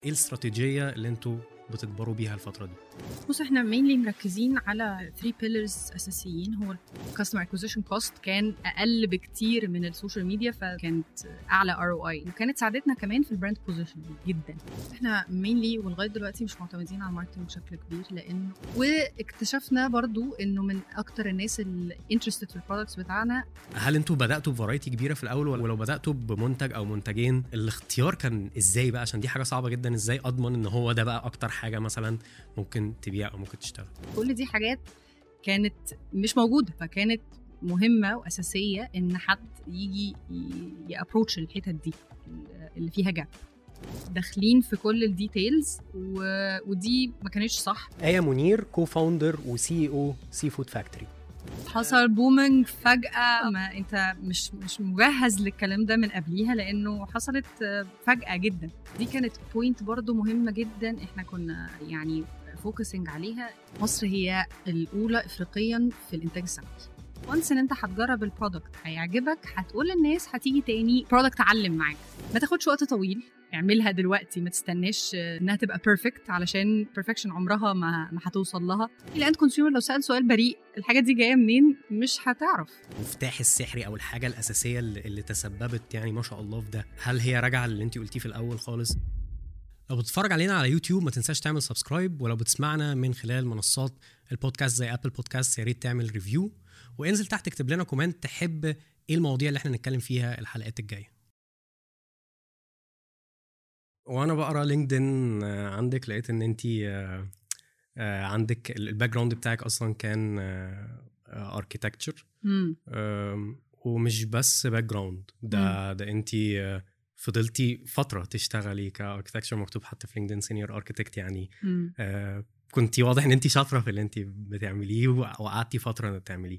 ايه الاستراتيجيه اللي انتوا بتكبروا بيها الفتره دي بص احنا مينلي مركزين على 3 بيلرز اساسيين هو الكاستمر اكوزيشن كوست كان اقل بكتير من السوشيال ميديا فكانت اعلى ار او اي وكانت ساعدتنا كمان في البراند بوزيشن جدا احنا مينلي ولغايه دلوقتي مش معتمدين على الماركتنج بشكل كبير لانه واكتشفنا برضو انه من اكتر الناس اللي انترستد في البرودكتس بتاعنا هل انتوا بداتوا بفرايتي كبيره في الاول ولو بداتوا بمنتج او منتجين الاختيار كان ازاي بقى عشان دي حاجه صعبه جدا ازاي اضمن ان هو ده بقى اكتر حاجه مثلا ممكن تبيع او ممكن تشتغل كل دي حاجات كانت مش موجوده فكانت مهمه واساسيه ان حد يجي يابروتش الحتت دي اللي فيها جاب داخلين في كل الديتيلز و... ودي ما كانتش صح ايه منير كو فاوندر وسي او سي فود فاكتوري حصل بومينج فجأة ما انت مش مش مجهز للكلام ده من قبليها لانه حصلت فجأة جدا دي كانت بوينت برضو مهمة جدا احنا كنا يعني فوكسنج عليها مصر هي الاولى افريقيا في الانتاج السمكي وانس ان انت هتجرب البرودكت هيعجبك هتقول للناس هتيجي تاني برودكت علم معاك ما تاخدش وقت طويل اعملها دلوقتي ما تستناش انها تبقى بيرفكت علشان بيرفكشن عمرها ما ما هتوصل لها الاند كونسيومر لو سال سؤال بريء الحاجات دي جايه منين مش هتعرف المفتاح السحري او الحاجه الاساسيه اللي, اللي تسببت يعني ما شاء الله في ده هل هي راجعه اللي انت قلتيه في الاول خالص لو بتتفرج علينا على يوتيوب ما تنساش تعمل سبسكرايب ولو بتسمعنا من خلال منصات البودكاست زي ابل بودكاست يا ريت تعمل ريفيو وانزل تحت اكتب لنا كومنت تحب ايه المواضيع اللي احنا نتكلم فيها الحلقات الجايه وانا بقرا لينكدين عندك لقيت ان انت عندك الباك جراوند بتاعك اصلا كان اركيتكتشر ومش بس باك جراوند ده ده انت فضلتي فتره تشتغلي كاركتكتشر مكتوب حتى في لينكدين سينيور اركيتكت يعني آه كنت واضح ان انت شاطره في اللي انت بتعمليه وقعدتي فتره تعمليه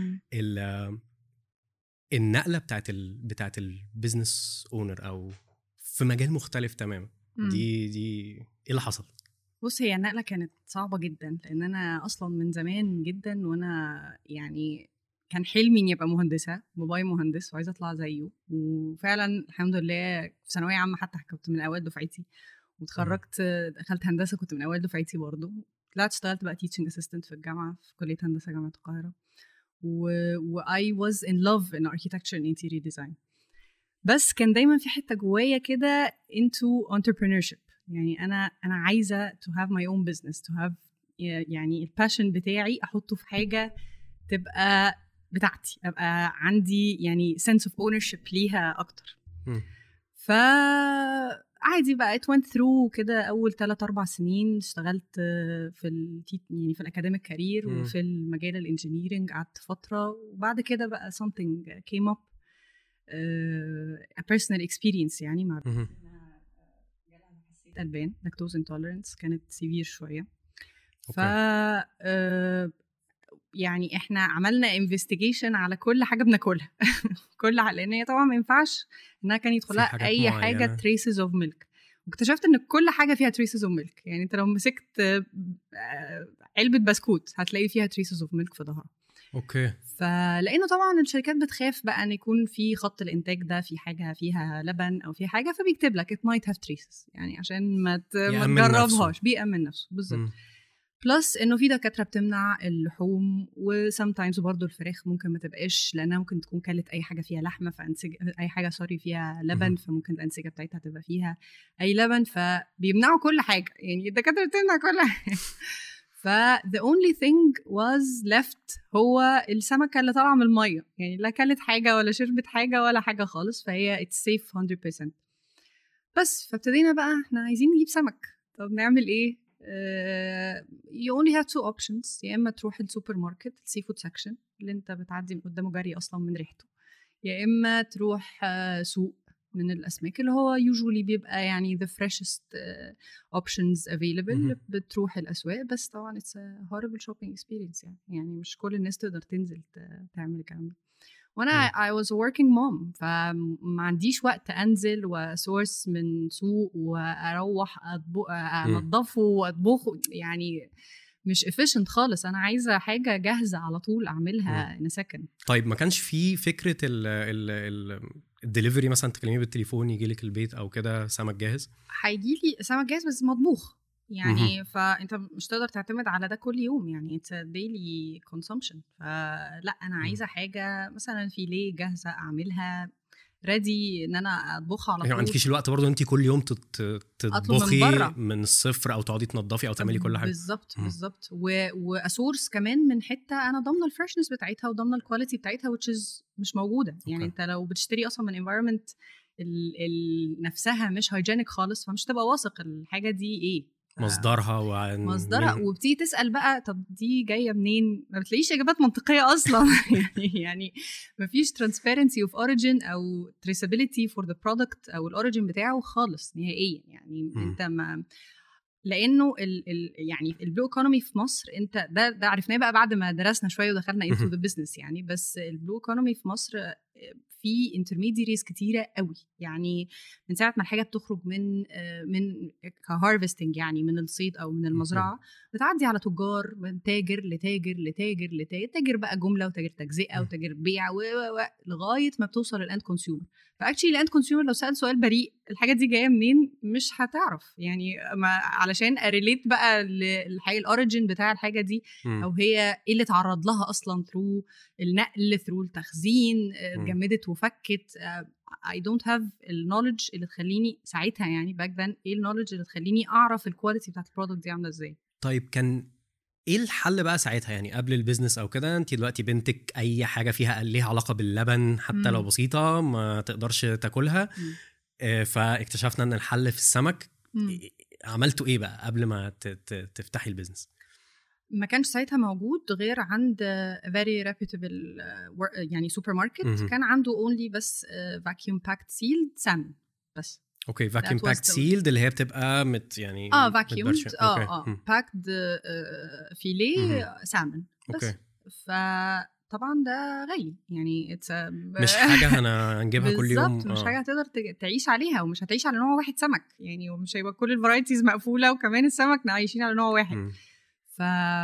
النقله بتاعت ال بتاعت البيزنس اونر او في مجال مختلف تماما دي دي ايه اللي حصل بص هي النقله كانت صعبه جدا لان انا اصلا من زمان جدا وانا يعني كان حلمي اني ابقى مهندسه بابايا مهندس وعايزه اطلع زيه وفعلا الحمد لله في ثانويه عامه حتى كنت من اوائل دفعتي واتخرجت دخلت هندسه كنت من اوائل دفعتي برضه طلعت اشتغلت بقى تيتشنج اسيستنت في الجامعه في كليه هندسه جامعه القاهره و و I was in love in architecture and interior design بس كان دايما في حته جوايا كده into entrepreneurship يعني انا انا عايزه to have my own business to have يعني الباشن بتاعي احطه في حاجه تبقى بتاعتي ابقى عندي يعني sense of ownership ليها اكتر ف عادي بقى it went through كده اول 3 4 سنين اشتغلت في ال يعني في الاكاديميك كارير وفي المجال الانجينيرنج قعدت فتره وبعد كده بقى something came up uh, a personal experience يعني مع حسيت البان لاكتوز انتولرنس كانت سيفير شويه ف uh, يعني احنا عملنا انفستيجيشن على كل حاجه بناكلها كل حاجه لان هي طبعا ما ينفعش انها كان يدخلها اي معينة. حاجه تريسز اوف ميلك واكتشفت ان كل حاجه فيها تريسز اوف ميلك يعني انت لو مسكت علبه بسكوت هتلاقي فيها تريسز اوف ميلك في ظهرها اوكي فلانه طبعا الشركات بتخاف بقى ان يكون في خط الانتاج ده في حاجه فيها لبن او في حاجه فبيكتب لك it might have traces يعني عشان ما ما تجربهاش بيأمن نفسه بالظبط بلس انه في دكاتره بتمنع اللحوم وسمتايمز برضه الفراخ ممكن ما تبقاش لانها ممكن تكون كلت اي حاجه فيها لحمه فانسج اي حاجه سوري فيها لبن فممكن الانسجه بتاعتها تبقى فيها اي لبن فبيمنعوا كل حاجه يعني الدكاتره بتمنع كل حاجه ف the only thing was left هو السمكه اللي طالعه من الميه يعني لا كلت حاجه ولا شربت حاجه ولا حاجه خالص فهي it's safe 100% بس فابتدينا بقى احنا عايزين نجيب سمك طب نعمل ايه Uh, you only have two options يا اما تروح السوبر ماركت السي فود سكشن اللي انت بتعدي من قدامه جري اصلا من ريحته يا اما تروح uh, سوق من الاسماك اللي هو usually بيبقى يعني the freshest uh, options available mm-hmm. بتروح الاسواق بس طبعا it's a horrible shopping experience يعني يعني مش كل الناس تقدر تنزل تعمل الكلام ده وانا I was a working mom فما عنديش وقت انزل وسورس من سوق واروح انضفه واطبخه يعني مش efficient خالص انا عايزه حاجه جاهزه على طول اعملها ان سكند طيب ما كانش في فكره ال ال ال الدليفري مثلا تكلميه بالتليفون يجي لك البيت او كده سمك جاهز هيجي لي سمك جاهز بس مطبوخ يعني فانت مش تقدر تعتمد على ده كل يوم يعني اتس ديلي كونسومشن فلا انا عايزه حاجه مثلا فيليه جاهزه اعملها ريدي ان انا اطبخها على يعني طول ما عندكيش الوقت برضه انت كل يوم تطبخي من, من الصفر او تقعدي تنظفي او تعملي كل حاجه بالظبط بالظبط واسورس كمان من حته انا ضامنه الفريشنس بتاعتها وضامنه الكواليتي بتاعتها which مش موجوده يعني انت لو بتشتري اصلا من انفايرمنت نفسها مش هايجينيك خالص فمش تبقى واثق الحاجه دي ايه مصدرها وعن مصدرها وبتيجي تسال بقى طب دي جايه منين ما بتلاقيش اجابات منطقيه اصلا يعني يعني ما فيش ترانسبيرنسي اوف اوريجين او تريسابيلتي فور ذا برودكت او الاوريجين بتاعه خالص نهائيا يعني م. انت ما لانه ال ال يعني البلو ايكونومي في مصر انت ده ده عرفناه بقى بعد ما درسنا شويه ودخلنا انتو ذا بزنس يعني بس البلو ايكونومي في مصر في انترميديريز كتيره قوي يعني من ساعه ما الحاجه بتخرج من من كهارفستنج يعني من الصيد او من المزرعه بتعدي على تجار من تاجر لتاجر لتاجر لتاجر تاجر بقى جمله وتاجر تجزئه وتاجر بيع و لغايه ما بتوصل للاند كونسيومر فاكشلي الاند كونسيومر لو سال سؤال بريء الحاجه دي جايه منين مش هتعرف يعني ما علشان اريليت بقى للحقيقه الاوريجين بتاع الحاجه دي او هي ايه اللي اتعرض لها اصلا ثرو النقل ثرو التخزين اتجمدت وفكت اي دونت هاف النولج اللي تخليني ساعتها يعني باك ذن ايه النولج اللي تخليني اعرف الكواليتي بتاعت البرودكت دي عامله ازاي طيب كان ايه الحل بقى ساعتها يعني قبل البيزنس او كده انت دلوقتي بنتك اي حاجه فيها ليها علاقه باللبن حتى مم. لو بسيطه ما تقدرش تاكلها آه فاكتشفنا ان الحل في السمك مم. عملتوا ايه بقى قبل ما تفتحي البيزنس ما كانش ساعتها موجود غير عند فيري ريبيوتبل يعني سوبر ماركت كان عنده اونلي بس فاكيوم باكت سيلد سامن بس اوكي فاكيوم باكد سيلد اللي هي بتبقى مت يعني اه فاكيوم اه اه باكد فيليه سالمون اوكي فطبعا ده غالي يعني اتس مش حاجه هنجيبها كل يوم بالظبط مش حاجه هتقدر تعيش عليها ومش هتعيش على نوع واحد سمك يعني ومش هيبقى كل الفرايتيز مقفوله وكمان السمك عايشين على نوع واحد م. ف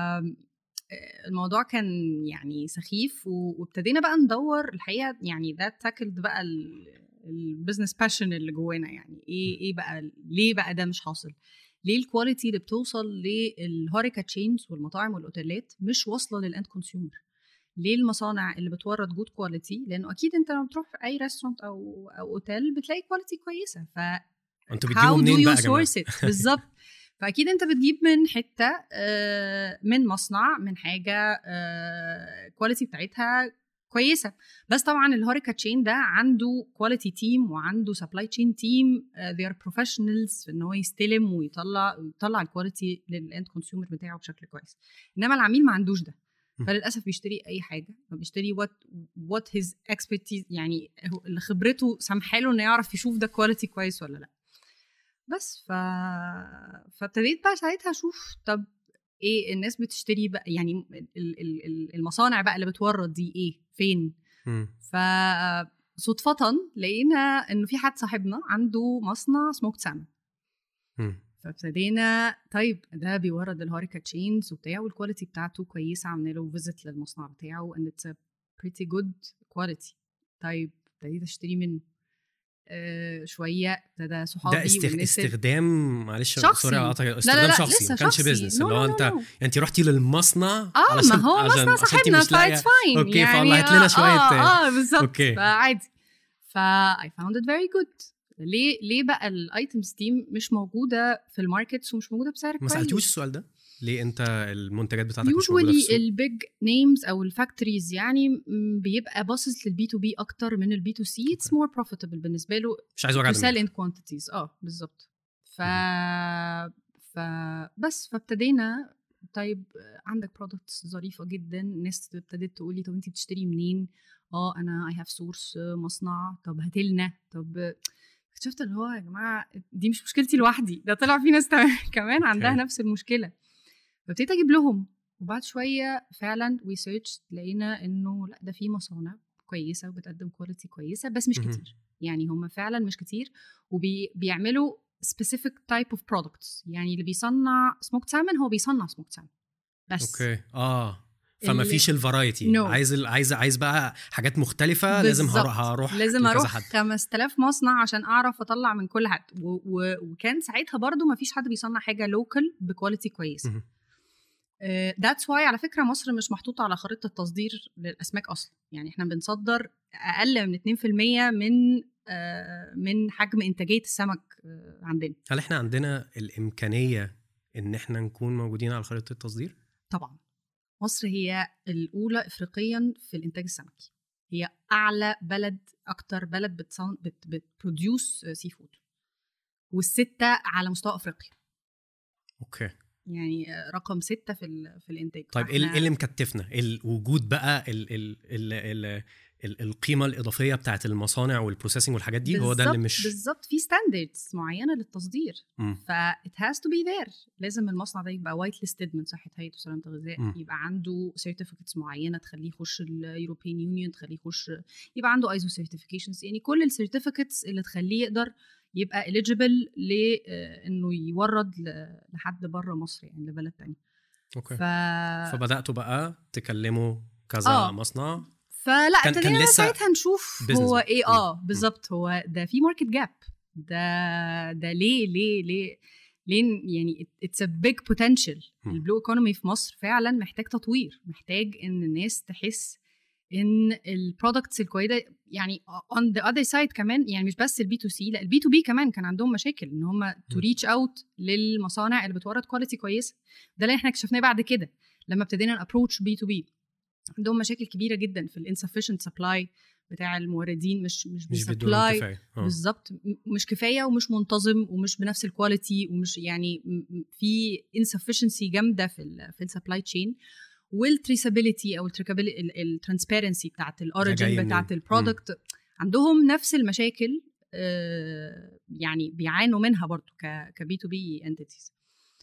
الموضوع كان يعني سخيف وابتدينا بقى ندور الحقيقه يعني ده تاكلد بقى البزنس باشن اللي جوانا يعني ايه ايه بقى ليه بقى ده مش حاصل ليه الكواليتي اللي بتوصل للهوريكا تشينز والمطاعم والاوتيلات مش واصله للاند كونسيومر ليه المصانع اللي بتورد جود كواليتي لانه اكيد انت لما بتروح اي ريستورانت او او اوتيل بتلاقي كواليتي كويسه ف انتوا بتجيبوا منين بقى يا بالظبط فاكيد انت بتجيب من حته من مصنع من حاجه كواليتي بتاعتها كويسه بس طبعا الهوريكا تشين ده عنده كواليتي تيم وعنده سبلاي تشين تيم ذي ار بروفيشنالز في ان هو يستلم ويطلع يطلع الكواليتي للاند كونسيومر بتاعه بشكل كويس انما العميل ما عندوش ده فللاسف بيشتري اي حاجه فبيشتري وات وات هيز اكسبرتيز يعني اللي خبرته سامحه له انه يعرف يشوف ده كواليتي كويس ولا لا بس ف فابتديت بقى ساعتها اشوف طب ايه الناس بتشتري بقى يعني المصانع بقى اللي بتورد دي ايه فين فصدفة لقينا انه في حد صاحبنا عنده مصنع سموك سام فابتدينا طيب ده بيورد الهوريكا تشينز وبتاع والكواليتي بتاعته كويسه عملنا له فيزيت للمصنع بتاعه and it's a pretty good quality طيب ابتديت اشتري منه آه شويه ابتدى صحابي ده استخ... استخدام معلش سوري استخدام لا لا شخصي ما كانش بيزنس اللي هو انت يعني انت رحتي للمصنع اه علشان ما هو مصنع صاحبنا فايتس فاين اوكي يعني فالله هات لنا شويه اه اه بالظبط اوكي فعادي فا I found it very good ليه ليه بقى الايتمز دي مش موجوده في الماركتس ومش موجوده بسعر كويس ما سالتوش السؤال ده ليه انت المنتجات بتاعتك مش موجوده في البيج نيمز او الفاكتوريز يعني بيبقى باصص للبي تو بي اكتر من البي تو سي اتس مور بروفيتبل بالنسبه له مش عايز وجع دماغ ان كوانتيتيز اه بالظبط ف ف بس فابتدينا طيب عندك برودكتس ظريفه جدا الناس ابتدت تقول لي طب انت بتشتري منين اه انا اي هاف سورس مصنع طب هاتلنا طب اكتشفت اللي هو يا جماعه دي مش مشكلتي لوحدي ده طلع في ناس كمان عندها نفس المشكله فابتديت اجيب لهم وبعد شويه فعلا وي سيرش لقينا انه لا ده في مصانع كويسه وبتقدم كواليتي كويسه بس مش كتير يعني هم فعلا مش كتير وبيعملوا specific type of products يعني اللي بيصنع سموكت سالمون هو بيصنع سموكت سالمون بس اوكي اه فما فيش الفرايتي no. عايز عايز عايز بقى حاجات مختلفه بالزبط. لازم هروح لازم اروح 5000 مصنع عشان اعرف اطلع من كل حد و... و... وكان ساعتها برضو ما فيش حد بيصنع حاجه لوكال بكواليتي كويسه ذاتس واي على فكره مصر مش محطوطه على خريطه التصدير للاسماك اصلا يعني احنا بنصدر اقل من 2% من آه، من حجم انتاجيه السمك آه، عندنا هل احنا عندنا الامكانيه ان احنا نكون موجودين على خريطه التصدير طبعا مصر هي الاولى افريقيا في الانتاج السمكي هي اعلى بلد اكتر بلد بتصن... بت... بتبروديوس سي فود والسته على مستوى افريقيا اوكي يعني رقم ستة في في الانتاج طيب ايه اللي مكتفنا الوجود بقى ال ال ال ال القيمه الاضافيه بتاعت المصانع والبروسيسنج والحاجات دي هو ده اللي مش بالظبط في ستاندردز معينه للتصدير ف ات هاز تو بي ذير لازم المصنع ده يبقى وايت ليستد من صحه هيئه وسلامه الغذاء يبقى عنده سيرتيفيكتس معينه تخليه يخش اليوروبيان يونيون تخليه يخش يبقى عنده ايزو سيرتيفيكيشنز يعني كل السيرتيفيكتس اللي تخليه يقدر يبقى اليجيبل لانه آه، يورد لحد بره مصر يعني لبلد تاني اوكي ف... فبداتوا بقى تكلموا كذا آه. مصنع فلا كان كان لسه ساعتها نشوف هو ايه اه بالظبط هو ده في ماركت جاب ده ده ليه ليه ليه ليه يعني اتس ا بيج بوتنشال البلو ايكونومي في مصر فعلا محتاج تطوير محتاج ان الناس تحس ان البرودكتس الكويسه يعني اون ذا اذر سايد كمان يعني مش بس البي تو سي لا البي تو بي كمان كان عندهم مشاكل ان هم تو ريتش اوت للمصانع اللي بتورد كواليتي كويسه ده اللي احنا اكتشفناه بعد كده لما ابتدينا نابروتش بي تو بي عندهم مشاكل كبيره جدا في الانسفشنت سبلاي بتاع الموردين مش مش, مش سبلاي آه. بالظبط مش كفايه ومش منتظم ومش بنفس الكواليتي ومش يعني في انسفشنسي جامده في ال في السبلاي تشين والتريسابيلتي او الترانسبيرنسي بتاعت الاوريجن بتاعت البرودكت عندهم نفس المشاكل آه، يعني بيعانوا منها برضو كبي تو بي انتيتيز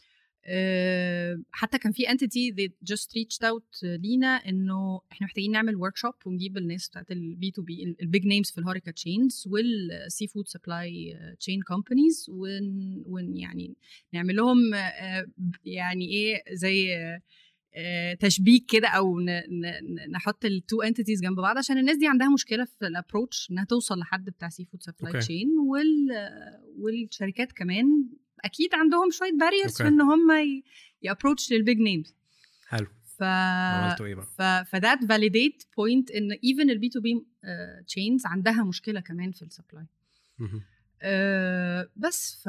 حتى كان في انتيتي they just reached out لينا انه احنا محتاجين نعمل ورك شوب ونجيب الناس بتاعت البي تو بي البيج نيمز في الهوريكا تشينز والسي فود سبلاي تشين كومبانيز ون يعني نعمل لهم آه، يعني ايه زي آه، تشبيك كده او نحط التو انتيتيز جنب بعض عشان الناس دي عندها مشكله في الابروتش انها توصل لحد بتاع سي فود سبلاي تشين والشركات كمان اكيد عندهم شويه باريرز في ان هم يابروتش للبيج نيمز حلو ف عملتوا ايه بقى؟ ف فذات فاليديت بوينت ان ايفن البي تو بي تشينز عندها مشكله كمان في السبلاي uh, بس ف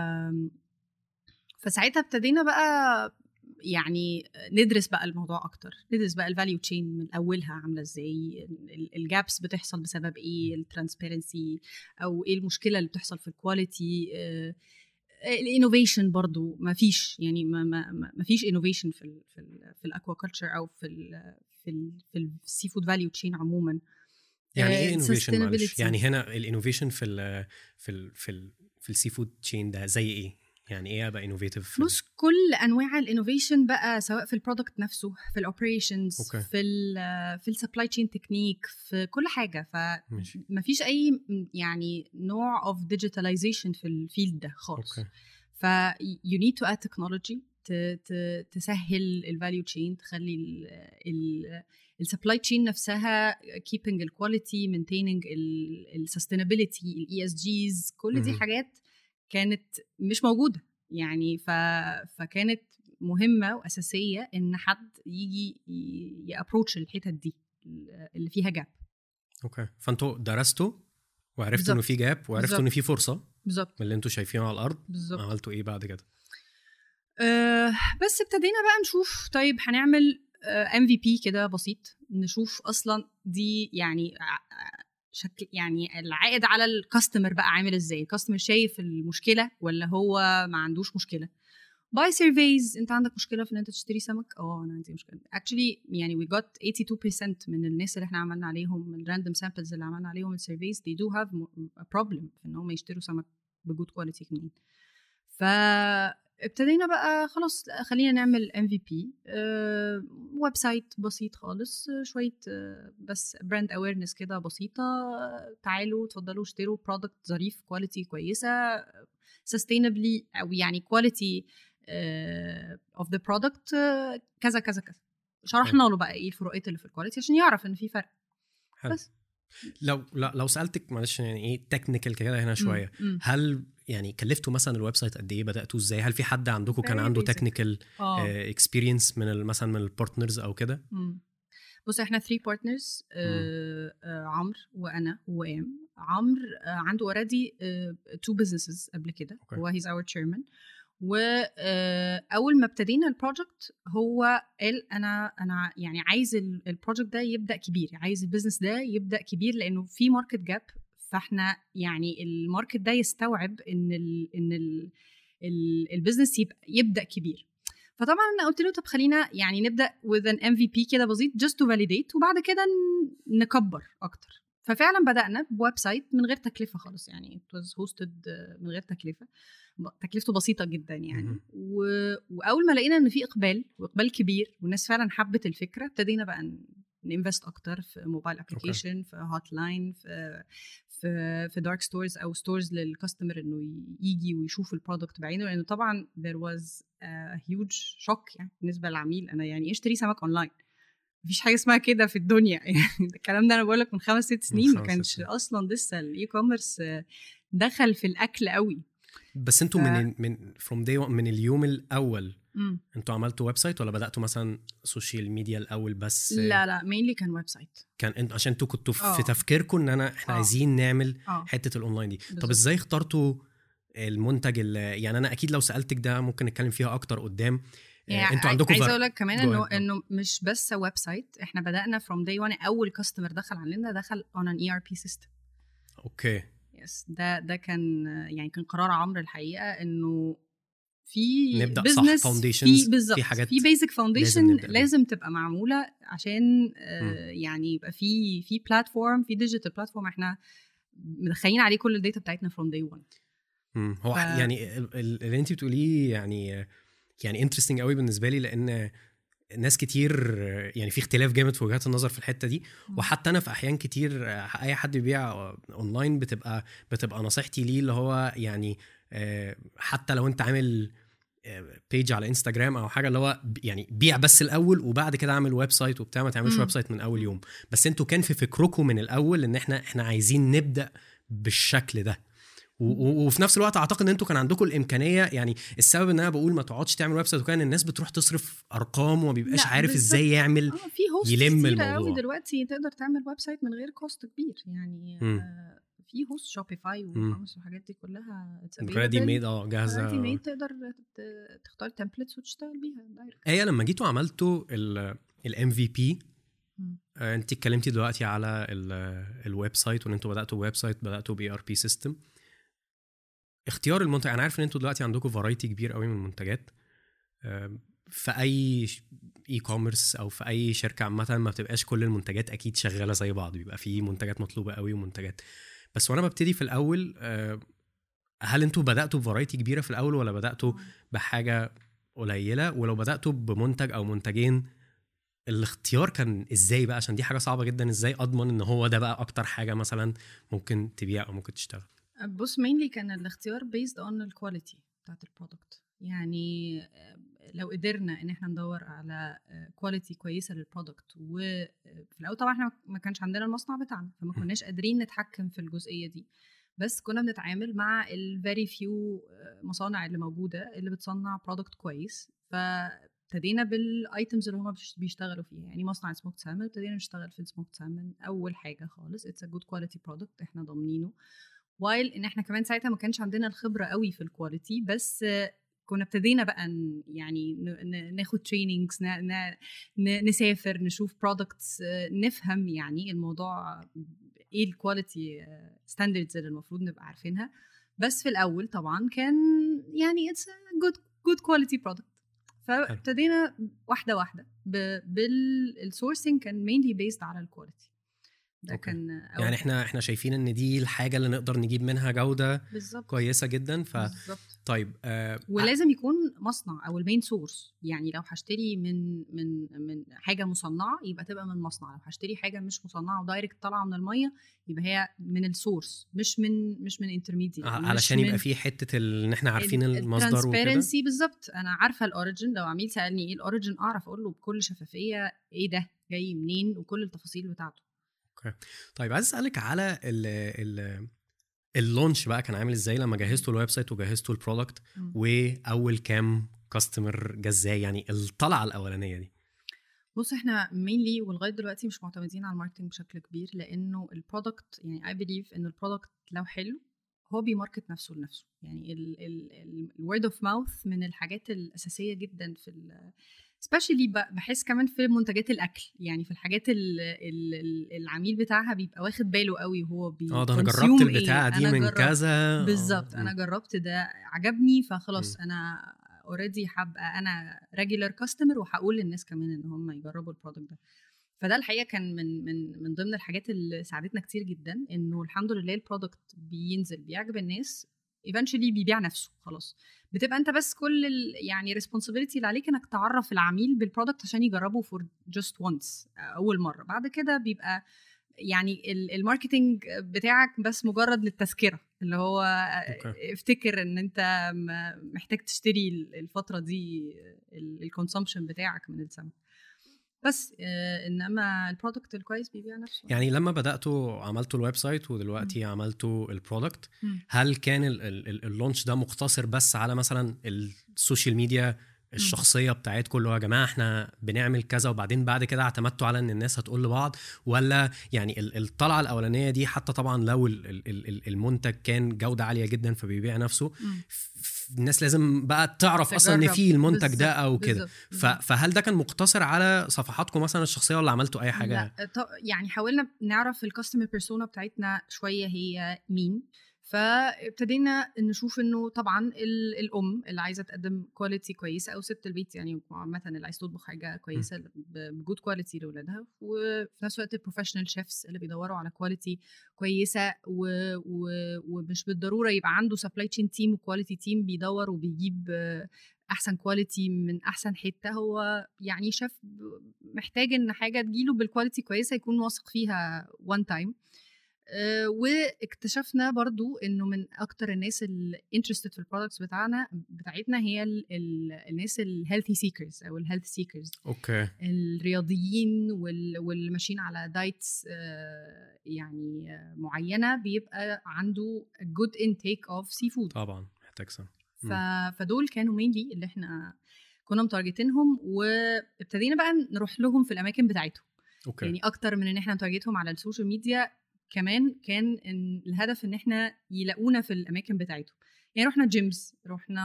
فساعتها ابتدينا بقى يعني ندرس بقى الموضوع اكتر ندرس بقى الفاليو تشين من اولها عامله ازاي الجابس بتحصل بسبب ايه الترانسبيرنسي او ايه المشكله اللي بتحصل في الكواليتي uh, الانوفيشن برضو ما فيش يعني ما ما ما فيش انوفيشن في ال في ال في الاكوا كلتشر او في ال في ال في السي فود فاليو تشين عموما يعني ايه انوفيشن يعني هنا الانوفيشن في ال في ال في ال في السي فود تشين ده زي ايه يعني ايه ابقى انوفيتيف بص كل انواع الانوفيشن بقى سواء في البرودكت نفسه في الاوبريشنز في ال في السبلاي تشين تكنيك في كل حاجه فما فيش اي يعني نوع اوف ديجيتاليزيشن في الفيلد ده خالص اوكي ف يو نيد تو اد تكنولوجي تسهل الفاليو تشين تخلي السبلاي تشين نفسها keeping الكواليتي maintaining السستينابيلتي الاي اس جيز كل دي حاجات كانت مش موجوده يعني ف... فكانت مهمه واساسيه ان حد يجي يابروتش الحتت دي اللي فيها جاب اوكي فانتوا درستوا وعرفتوا انه في جاب وعرفتوا انه في فرصه بالظبط من اللي انتوا شايفينه على الارض بالظبط عملتوا ايه بعد كده أه بس ابتدينا بقى نشوف طيب هنعمل ام في بي كده بسيط نشوف اصلا دي يعني شكل يعني العائد على الكاستمر بقى عامل ازاي الكاستمر شايف المشكله ولا هو ما عندوش مشكله باي سيرفيز انت عندك مشكله في ان انت تشتري سمك اه انا عندي مشكله اكشلي يعني وي جوت 82% من الناس اللي احنا عملنا عليهم الراندوم سامبلز اللي عملنا عليهم السيرفيز they do have a problem في ان هم يشتروا سمك بجود كواليتي منين ف ابتدينا بقى خلاص خلينا نعمل ام في بي ويب سايت بسيط خالص شويه آه، بس براند اويرنس كده بسيطه تعالوا اتفضلوا اشتروا برودكت ظريف كواليتي كويسه سستينبلي او يعني كواليتي اوف ذا برودكت كذا كذا كذا شرحنا له بقى ايه الفروقات اللي في الكواليتي عشان يعرف ان في فرق حلو. بس لو لو سالتك معلش يعني ايه تكنيكال كده هنا شويه م. هل يعني كلفتوا مثلا الويب سايت قد ايه بداتوا ازاي هل في حد عندكم كان عنده تكنيكال اكسبيرينس من مثلا من البارتنرز او كده بص احنا 3 بارتنرز آه آه عمرو وانا وام عمرو آه عنده اوريدي تو بزنسز قبل كده okay. هو هيز اور تشيرمان واول ما ابتدينا البروجكت هو قال انا انا يعني عايز البروجكت ده يبدا كبير عايز البيزنس ده يبدا كبير لانه في ماركت جاب فاحنا يعني الماركت ده يستوعب ان ال ان ال البيزنس يبقى يبدا كبير فطبعا انا قلت له طب خلينا يعني نبدا with an MVP كده بسيط just to validate وبعد كده نكبر اكتر ففعلا بدانا بويب سايت من غير تكلفه خالص يعني it was hosted من غير تكلفه تكلفته بسيطه جدا يعني و... واول ما لقينا ان في اقبال واقبال كبير والناس فعلا حبت الفكره ابتدينا بقى ننفست اكتر في موبايل ابلكيشن في هوت لاين في في في دارك ستورز او ستورز للكاستمر انه يجي ويشوف البرودكت بعينه لانه طبعا there was a huge shock يعني بالنسبه للعميل انا يعني ايه اشتري سمك اونلاين مفيش حاجه اسمها كده في الدنيا يعني الكلام ده انا بقول لك من خمس ست سنين ما كانش اصلا لسه الاي كوميرس دخل في الاكل قوي بس انتوا ف... من من فروم داي من اليوم الاول م. انتوا عملتوا ويب سايت ولا بداتوا مثلا سوشيال ميديا الاول بس لا لا مينلي كان ويب سايت كان انت عشان انتوا كنتوا في آه. تفكيركم ان انا احنا أوه. عايزين نعمل أوه. حته الاونلاين دي بالزبط. طب ازاي اخترتوا المنتج اللي يعني انا اكيد لو سالتك ده ممكن نتكلم فيها اكتر قدام آه، يعني انتوا عندكم عايزه اقول لك كمان انه انه مش بس ويب سايت احنا بدانا فروم داي 1 اول كاستمر دخل علينا دخل اون ان اي ار بي سيستم اوكي يس ده ده كان يعني كان قرار عمرو الحقيقه انه في نبدا بزنس صح فاونديشنز في في حاجات في بيزك فاونديشن لازم, لازم تبقى معموله عشان آه يعني يبقى في في بلاتفورم في ديجيتال بلاتفورم احنا مدخلين عليه كل الداتا بتاعتنا فروم داي 1 هو ف... يعني اللي انت بتقوليه يعني يعني انترستنج قوي بالنسبه لي لان ناس كتير يعني في اختلاف جامد في وجهات النظر في الحته دي وحتى انا في احيان كتير اي حد بيبيع اونلاين بتبقى بتبقى نصيحتي ليه اللي هو يعني آه، حتى لو انت عامل بيج آه، على انستجرام او حاجه اللي هو يعني بيع بس الاول وبعد كده اعمل ويب سايت وبتاع ما تعملش ويب سايت من اول يوم بس انتوا كان في فكركم من الاول ان احنا احنا عايزين نبدا بالشكل ده وفي نفس الوقت اعتقد ان انتوا كان عندكم الامكانيه يعني السبب ان انا بقول ما تقعدش تعمل ويب سايت وكان الناس بتروح تصرف ارقام وما بيبقاش عارف بالزبط. ازاي يعمل آه في هوست يلم الموضوع قوي دلوقتي تقدر تعمل ويب سايت من غير كوست كبير يعني آه في هوست شوبيفاي وامازون والحاجات دي كلها ريدي ميد اه جاهزه ريدي ميد تقدر تختار تمبلتس وتشتغل بيها دايركت ايه لما جيتوا عملتوا الام في بي انت اتكلمتي دلوقتي على الويب سايت وان انتوا بداتوا ويب سايت بداتوا بي ار بي سيستم اختيار المنتج انا عارف ان انتوا دلوقتي عندكم فرايتي كبير قوي من المنتجات في اي اي كوميرس او في اي شركه عامه ما بتبقاش كل المنتجات اكيد شغاله زي بعض بيبقى في منتجات مطلوبه قوي ومنتجات بس وانا ببتدي في الاول هل انتوا بداتوا بفرايتي كبيره في الاول ولا بداتوا بحاجه قليله ولو بداتوا بمنتج او منتجين الاختيار كان ازاي بقى عشان دي حاجه صعبه جدا ازاي اضمن ان هو ده بقى اكتر حاجه مثلا ممكن تبيع او ممكن تشتغل بص مينلي كان الاختيار بيزد اون الكواليتي بتاعت البرودكت يعني لو قدرنا ان احنا ندور على كواليتي كويسه للبرودكت وفي الاول طبعا احنا ما كانش عندنا المصنع بتاعنا فما كناش قادرين نتحكم في الجزئيه دي بس كنا بنتعامل مع الفيري فيو مصانع اللي موجوده اللي بتصنع برودكت كويس فابتدينا بالايتمز اللي هم بيشتغلوا فيها يعني مصنع سموك سالمون ابتدينا نشتغل في السموك سالمون اول حاجه خالص اتس ا جود كواليتي برودكت احنا ضامنينه وايل ان احنا كمان ساعتها ما كانش عندنا الخبره قوي في الكواليتي بس كنا ابتدينا بقى نيعني ناخد تريننجز نسافر نشوف برودكتس نفهم يعني الموضوع ايه الكواليتي ستاندردز اللي المفروض نبقى عارفينها بس في الاول طبعا كان يعني اتس جود جود كواليتي برودكت فابتدينا واحده واحده بالسورسنج كان مينلي بيزد على الكواليتي ده أوكي. كان أول يعني احنا احنا شايفين ان دي الحاجه اللي نقدر نجيب منها جوده بالزبط. كويسه جدا ف بالزبط. طيب آه ولازم يكون مصنع او المين سورس يعني لو هشتري من من من حاجه مصنعه يبقى تبقى من مصنع لو هشتري حاجه مش مصنعه ودايركت طالعه من الميه يبقى هي من السورس مش من مش من انترميديت علشان يبقى في حته ان احنا عارفين المصدر وكده بالظبط انا عارفه الاوريجن لو عميل سالني ايه الاوريجن اعرف اقول له بكل شفافيه ايه ده جاي منين وكل التفاصيل بتاعته اوكي طيب عايز اسالك على ال ال اللونش بقى كان عامل ازاي لما جهزتوا الويب سايت وجهزتوا البرودكت واول كام كاستمر جه ازاي يعني الطلعه الاولانيه دي بص احنا مينلي ولغايه دلوقتي مش معتمدين على الماركتنج بشكل كبير لانه البرودكت يعني اي بليف ان البرودكت لو حلو هو بيماركت نفسه لنفسه يعني الورد اوف ماوث من الحاجات الاساسيه جدا في سبيشالي بحس كمان في منتجات الاكل يعني في الحاجات اللي العميل بتاعها بيبقى واخد باله قوي وهو بي اه ده انا جربت البتاعه دي من كذا بالظبط انا جربت ده عجبني فخلاص م. انا اوريدي هبقى انا ريجولار كاستمر وهقول للناس كمان ان هم يجربوا البرودكت ده فده الحقيقه كان من من من ضمن الحاجات اللي ساعدتنا كتير جدا انه الحمد لله البرودكت بينزل بيعجب الناس ايفنشولي بيبيع نفسه خلاص بتبقى انت بس كل ال يعني ريسبونسبيلتي اللي عليك انك تعرف العميل بالبرودكت عشان يجربه فور جاست وانس اول مره بعد كده بيبقى يعني الماركتنج بتاعك بس مجرد للتذكره اللي هو أوكي. افتكر ان انت محتاج تشتري الفتره دي الكونسومشن بتاعك من السمك بس آه انما البرودكت الكويس بيبيع نفسه يعني لما بداتوا عملتوا الويب سايت ودلوقتي م. عملتوا البرودكت هل كان اللونش ده مقتصر بس على مثلا السوشيال ميديا الشخصيه بتاعتكم اللي هو يا جماعه احنا بنعمل كذا وبعدين بعد كده اعتمدتوا على ان الناس هتقول لبعض ولا يعني الطلعه الاولانيه دي حتى طبعا لو المنتج كان جوده عاليه جدا فبيبيع نفسه الناس لازم بقى تعرف اصلا ان في المنتج ده او كده فهل ده كان مقتصر على صفحاتكم مثلا الشخصيه ولا عملتوا اي حاجه لا يعني حاولنا نعرف الكاستمر بيرسونا بتاعتنا شويه هي مين فابتدينا نشوف انه طبعا الام اللي عايزه تقدم كواليتي كويسه او ست البيت يعني عامه اللي عايز تطبخ حاجه كويسه بجود كواليتي لاولادها وفي نفس الوقت البروفيشنال شيفs اللي بيدوروا على كواليتي كويسه و... و... ومش بالضروره يبقى عنده سبلاي تشين تيم وكواليتي تيم بيدور وبيجيب احسن كواليتي من احسن حته هو يعني شاف محتاج ان حاجه تجيله بالكواليتي كويسه يكون واثق فيها وان تايم آه، واكتشفنا برضو انه من اكتر الناس اللي انترستد في البرودكتس بتاعنا بتاعتنا هي ال ال الناس الهيلثي سيكرز او الهيلث سيكرز اوكي الرياضيين واللي ماشيين على دايتس آه، يعني آه، معينه بيبقى عنده جود انتيك اوف سي فود طبعا محتاج صح فدول كانوا مينلي اللي احنا كنا متارجتينهم وابتدينا بقى نروح لهم في الاماكن بتاعتهم أوكي. يعني اكتر من ان احنا نتارجتهم على السوشيال ميديا كمان كان إن الهدف ان احنا يلاقونا في الاماكن بتاعتهم يعني رحنا جيمز رحنا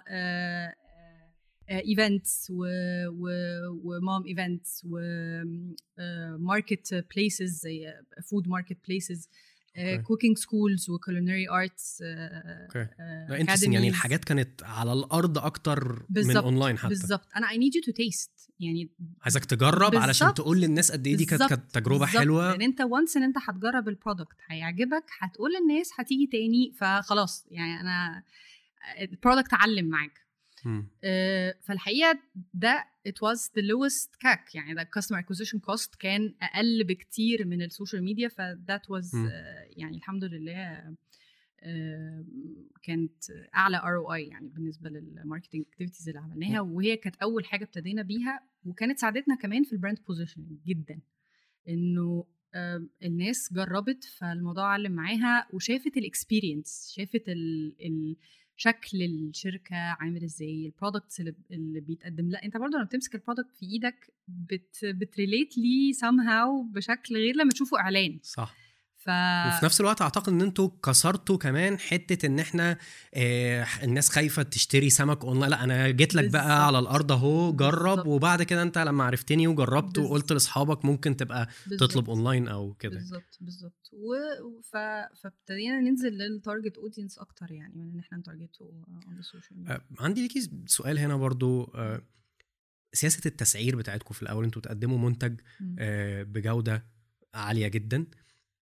ايفنتس ومام ايفنتس وماركت بليسز زي فود ماركت بليسز كوكينج سكولز وكولينري ارتس يعني الحاجات كانت على الارض اكتر من اونلاين حتى بالظبط انا اي نيد يو تو تيست يعني عايزك تجرب بالزبط. علشان تقول للناس قد ايه دي كانت كانت تجربه بالزبط. حلوه لان انت وانس ان انت هتجرب البرودكت هيعجبك هتقول للناس هتيجي تاني فخلاص يعني انا البرودكت علم معاك آه فالحقيقه ده it was the lowest CAC يعني ده customer acquisition cost كان اقل بكتير من السوشيال ميديا فذات was uh, يعني الحمد لله uh, كانت اعلى ار او اي يعني بالنسبه للماركتنج اكتيفيتيز اللي عملناها وهي كانت اول حاجه ابتدينا بيها وكانت ساعدتنا كمان في البراند بوزيشننج جدا انه uh, الناس جربت فالموضوع علم معاها وشافت الاكسبيرينس شافت ال, ال شكل الشركه عامل ازاي البرودكتس اللي, اللي بيتقدم لا انت برضه لما بتمسك البرودكت في ايدك بت بتريليت ليه سام هاو بشكل غير لما تشوفه اعلان صح ف... وفي نفس الوقت اعتقد ان انتوا كسرتوا كمان حته ان احنا آه الناس خايفه تشتري سمك اونلاين لا انا جيت لك بقى على الارض اهو جرب بالزبط. وبعد كده انت لما عرفتني وجربت بالزبط. وقلت لاصحابك ممكن تبقى بالزبط. تطلب اونلاين او كده بالظبط بالظبط و... ف... فابتدينا ننزل للتارجت اودينس اكتر يعني من ان احنا نتارجته اون السوشيال ميديا عندي ليكي سؤال هنا برضو آه سياسه التسعير بتاعتكم في الاول انتوا تقدموا منتج آه بجوده عاليه جدا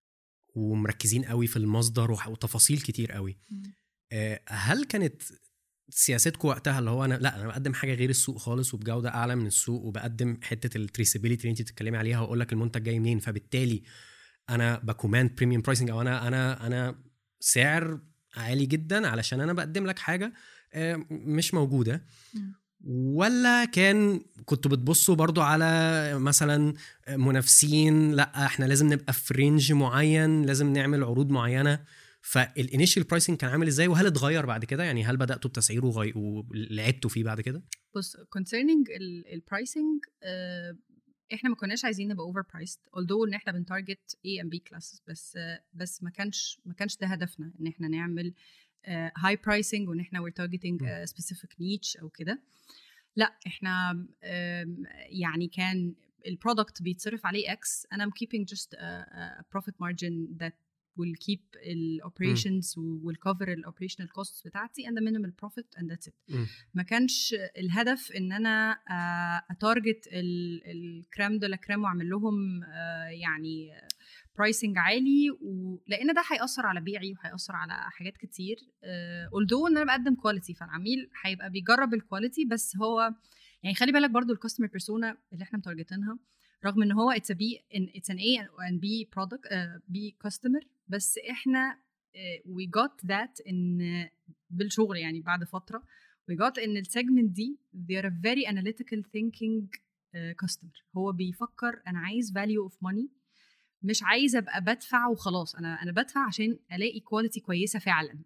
ومركزين قوي في المصدر وتفاصيل كتير قوي آه، هل كانت سياستكم وقتها اللي هو انا لا انا بقدم حاجه غير السوق خالص وبجوده اعلى من السوق وبقدم حته التريسابيلتي اللي انت بتتكلمي عليها واقول لك المنتج جاي منين فبالتالي انا بكوماند بريميوم برايسنج او انا انا انا سعر عالي جدا علشان انا بقدم لك حاجه آه، مش موجوده ولا كان كنتوا بتبصوا برضو على مثلا منافسين لا احنا لازم نبقى في رينج معين لازم نعمل عروض معينه فالانيشال برايسنج كان عامل ازاي وهل اتغير بعد كده يعني هل بداتوا بتسعيره وغي... ولعبتوا فيه بعد كده بص concerning البرايسنج احنا ما كناش عايزين نبقى اوفر برايسد although ان احنا بنتارجت اي ام بي كلاسز بس بس ما كانش ما كانش ده هدفنا ان احنا نعمل هاي uh, برايسنج وان احنا we're targeting a specific niche او كده لا احنا يعني كان البرودكت بيتصرف عليه اكس انا I'm keeping just a, a profit margin that will keep الاوبريشنز will cover الاوبريشنال كوستس بتاعتي and the minimal profit and that's it م. ما كانش الهدف ان انا اتارجت الكريم دو لا كريم واعمل لهم يعني برايسنج عالي ولان ده هياثر على بيعي وهياثر على حاجات كتير اولدو ان انا بقدم كواليتي فالعميل هيبقى بيجرب الكواليتي بس هو يعني خلي بالك برضو الكاستمر بيرسونا اللي احنا متارجتينها رغم ان هو اتس بي اتس ان اي and بي برودكت بي كاستمر بس احنا وي جوت ذات ان بالشغل يعني بعد فتره وي جوت ان السيجمنت دي they are a very analytical thinking كاستمر uh, هو بيفكر انا عايز value of money مش عايز ابقى بدفع وخلاص انا انا بدفع عشان الاقي كواليتي كويسه فعلا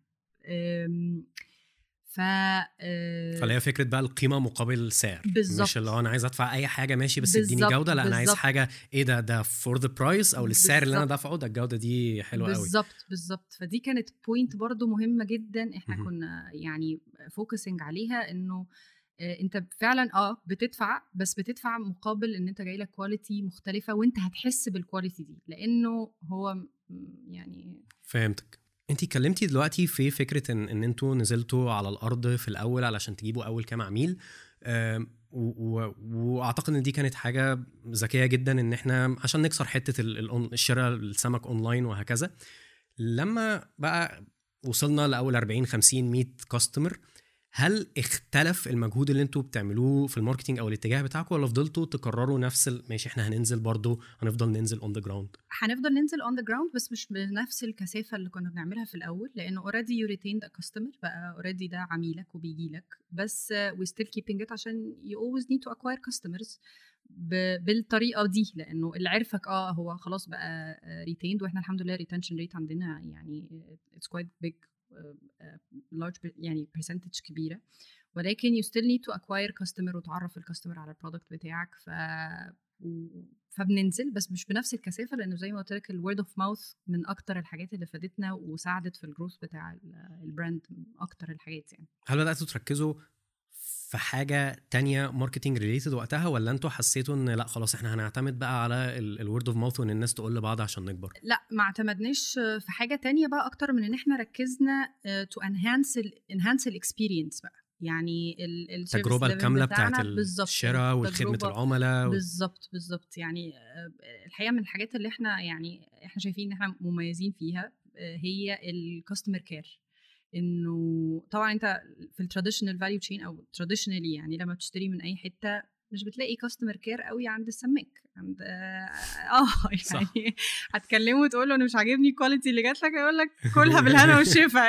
ف فاللي هي فكره بقى القيمه مقابل السعر بالزبط. مش اللي هو انا عايز ادفع اي حاجه ماشي بس اديني جوده لا انا عايز حاجه ايه ده ده فور ذا برايس او للسعر بالزبط. اللي انا دافعه ده الجوده دي حلوه قوي بالظبط بالظبط فدي كانت بوينت برضو مهمه جدا احنا م-م. كنا يعني فوكسنج عليها انه انت فعلا اه بتدفع بس بتدفع مقابل ان انت جاي لك كواليتي مختلفه وانت هتحس بالكواليتي دي لانه هو يعني فهمتك انت اتكلمتي دلوقتي في فكره ان ان انتوا نزلتوا على الارض في الاول علشان تجيبوا اول كام عميل واعتقد ان دي كانت حاجه ذكيه جدا ان احنا عشان نكسر حته الشراء السمك اونلاين وهكذا لما بقى وصلنا لاول 40 50 100 كاستمر هل اختلف المجهود اللي انتوا بتعملوه في الماركتينج او الاتجاه بتاعكم ولا فضلتوا تكرروا نفس ال... ماشي احنا هننزل برضو هنفضل ننزل اون ذا جراوند هنفضل ننزل اون ذا جراوند بس مش بنفس الكثافه اللي كنا بنعملها في الاول لانه اوريدي يو ريتيند ا كاستمر بقى اوريدي ده عميلك وبيجي لك بس وي ستيل كيبينج ات عشان يو اولويز نيد تو اكواير كاستمرز بالطريقه دي لانه اللي عرفك اه هو خلاص بقى ريتيند واحنا الحمد لله ريتنشن ريت عندنا يعني اتس كويت بيج لارج يعني برسنتج كبيره ولكن you still need to acquire customer وتعرف الكاستمر على البرودكت بتاعك ف فبننزل بس مش بنفس الكثافه لانه زي ما قلت لك الورد اوف ماوث من اكتر الحاجات اللي فادتنا وساعدت في الجروث بتاع البراند اكتر الحاجات يعني هل بداتوا تركزوا في حاجه تانية ماركتنج ريليتد وقتها ولا انتوا حسيتوا ان لا خلاص احنا هنعتمد بقى على الورد اوف ماوث وان الناس تقول لبعض عشان نكبر لا ما اعتمدناش في حاجه تانية بقى اكتر من ان احنا ركزنا تو انهانس انهانس الاكسبيرينس بقى يعني التجربه الكامله بتاعت الشراء وخدمه العملاء بالظبط بالظبط يعني الحقيقه من الحاجات اللي احنا يعني احنا شايفين ان احنا مميزين فيها هي الكاستمر كير انه طبعا انت في التراديشنال فاليو تشين او تراديشنالي يعني لما بتشتري من اي حته مش بتلاقي كاستمر كير قوي عند السماك عند اه يعني هتكلمه وتقول له انا مش عاجبني الكواليتي اللي جات لك هيقول لك كلها بالهنا والشفا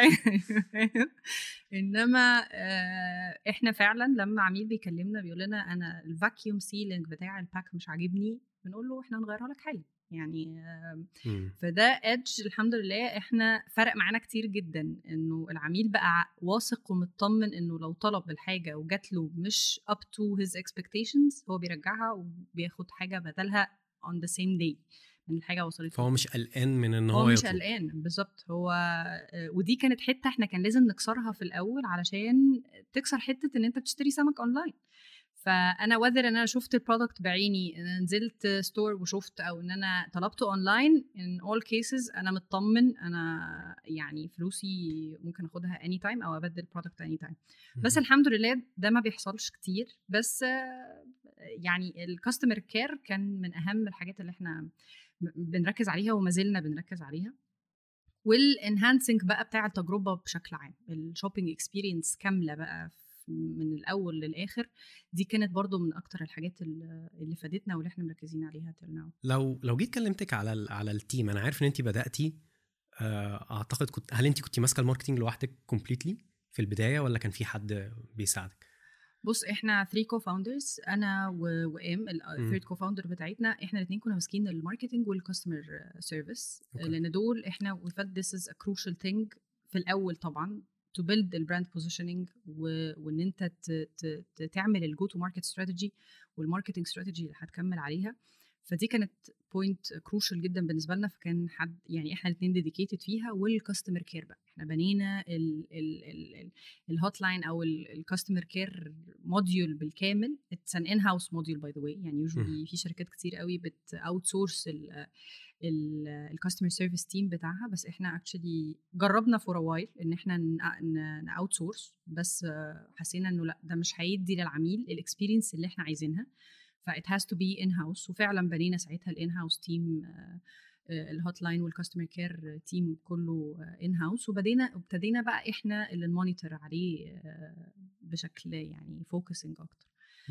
انما احنا فعلا لما عميل بيكلمنا بيقول لنا انا الفاكيوم سيلينج بتاع الباك مش عاجبني بنقول له احنا هنغيرها لك حالا يعني فده ادج الحمد لله احنا فرق معانا كتير جدا انه العميل بقى واثق ومطمن انه لو طلب الحاجه وجات له مش up to his expectations هو بيرجعها وبياخد حاجه بدلها on the same day من الحاجه وصلت فهو مش قلقان من ان هو, هو مش قلقان بالظبط هو ودي كانت حته احنا كان لازم نكسرها في الاول علشان تكسر حته ان انت بتشتري سمك اونلاين فانا وذر ان انا شفت البرودكت بعيني انا نزلت ستور وشفت او ان انا طلبته اونلاين ان اول كيسز انا مطمن انا يعني فلوسي ممكن اخدها اني تايم او ابدل البرودكت اني تايم بس الحمد لله ده ما بيحصلش كتير بس يعني الكاستمر كير كان من اهم الحاجات اللي احنا بنركز عليها وما زلنا بنركز عليها والانهانسنج بقى بتاع التجربه بشكل عام الشوبينج اكسبيرينس كامله بقى من الاول للاخر دي كانت برضو من اكتر الحاجات اللي فادتنا واللي احنا مركزين عليها تل لو لو جيت كلمتك على على التيم انا عارف ان انت بداتي آه، اعتقد كنت هل انت كنت ماسكه الماركتنج لوحدك كومبليتلي في البدايه ولا كان في حد بيساعدك بص احنا 3 كو فاوندرز انا وام الثيرد كو فاوندر بتاعتنا احنا الاثنين كنا ماسكين الماركتنج والكاستمر سيرفيس لان دول احنا we felt this is a crucial thing في الاول طبعا to build البراند بوزيشننج وان انت تعمل الجو تو ماركت استراتيجي والماركتنج استراتيجي اللي هتكمل عليها فدي كانت بوينت كروشال جدا بالنسبه لنا فكان حد يعني احنا الاثنين ديديكيتد فيها والكاستمر كير بقى احنا بنينا الهوت لاين او الكاستمر كير موديول بالكامل اتس ان ان هاوس موديول باي ذا واي يعني يوجوالي في شركات كتير قوي بت اوت سورس الكاستمر سيرفيس تيم بتاعها بس احنا اكشلي جربنا فور وايل ان احنا اوت سورس بس حسينا انه لا ده مش هيدي للعميل الاكسبيرينس اللي احنا عايزينها فإت هاز تو بي ان هاوس وفعلا بنينا ساعتها الان هاوس تيم الهوت لاين والكاستمر كير تيم كله ان هاوس وبدينا ابتدينا بقى احنا اللي نمونيتور عليه آه، بشكل يعني فوكسنج اكتر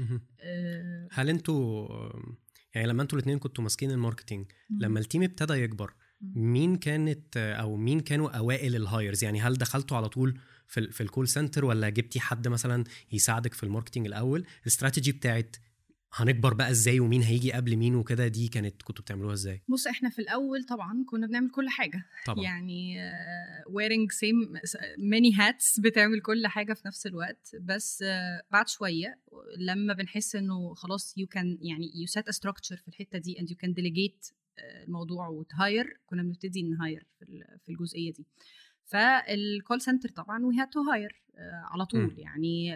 آه، هل انتوا يعني لما انتوا الاثنين كنتوا ماسكين الماركتينج لما التيم ابتدى يكبر مين كانت او مين كانوا اوائل الهايرز يعني هل دخلتوا على طول في في الكول سنتر ولا جبتي حد مثلا يساعدك في الماركتينج الاول الاستراتيجي بتاعت هنكبر بقى ازاي ومين هيجي قبل مين وكده دي كانت كنتوا بتعملوها ازاي بص احنا في الاول طبعا كنا بنعمل كل حاجه طبعا. يعني ويرنج سيم ماني هاتس بتعمل كل حاجه في نفس الوقت بس uh, بعد شويه لما بنحس انه خلاص يو كان يعني يو سيت ستراكشر في الحته دي اند يو كان ديليجيت الموضوع وتهاير كنا بنبتدي نهاير في الجزئيه دي فالكول سنتر طبعا وي هاد تو هاير على طول م. يعني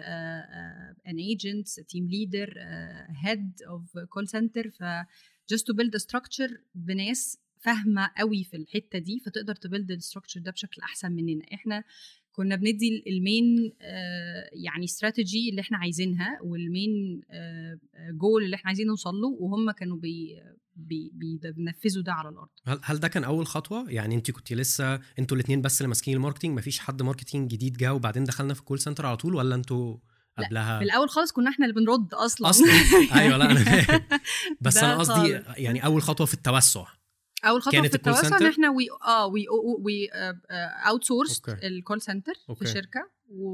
ان ايجنت تيم ليدر هيد اوف كول سنتر ف just to build a structure بناس فاهمه قوي في الحته دي فتقدر تبلد الستراكشر ده بشكل احسن مننا احنا كنا بندي المين آه، يعني استراتيجي اللي احنا عايزينها والمين جول آه، اللي احنا عايزين نوصل له وهم كانوا بي بينفذوا ده على الارض هل هل ده كان اول خطوه يعني انت كنت لسه انتوا الاثنين بس اللي ماسكين الماركتنج مفيش حد ماركتنج جديد جه وبعدين دخلنا في الكول سنتر على طول ولا انتوا قبلها في الاول خالص كنا احنا اللي بنرد اصلا اصلا ايوه لا انا بس انا قصدي يعني اول خطوه في التوسع اول خطوه كانت في التوسع ان احنا وي اه وي وي اوت سورس الكول سنتر في الشركه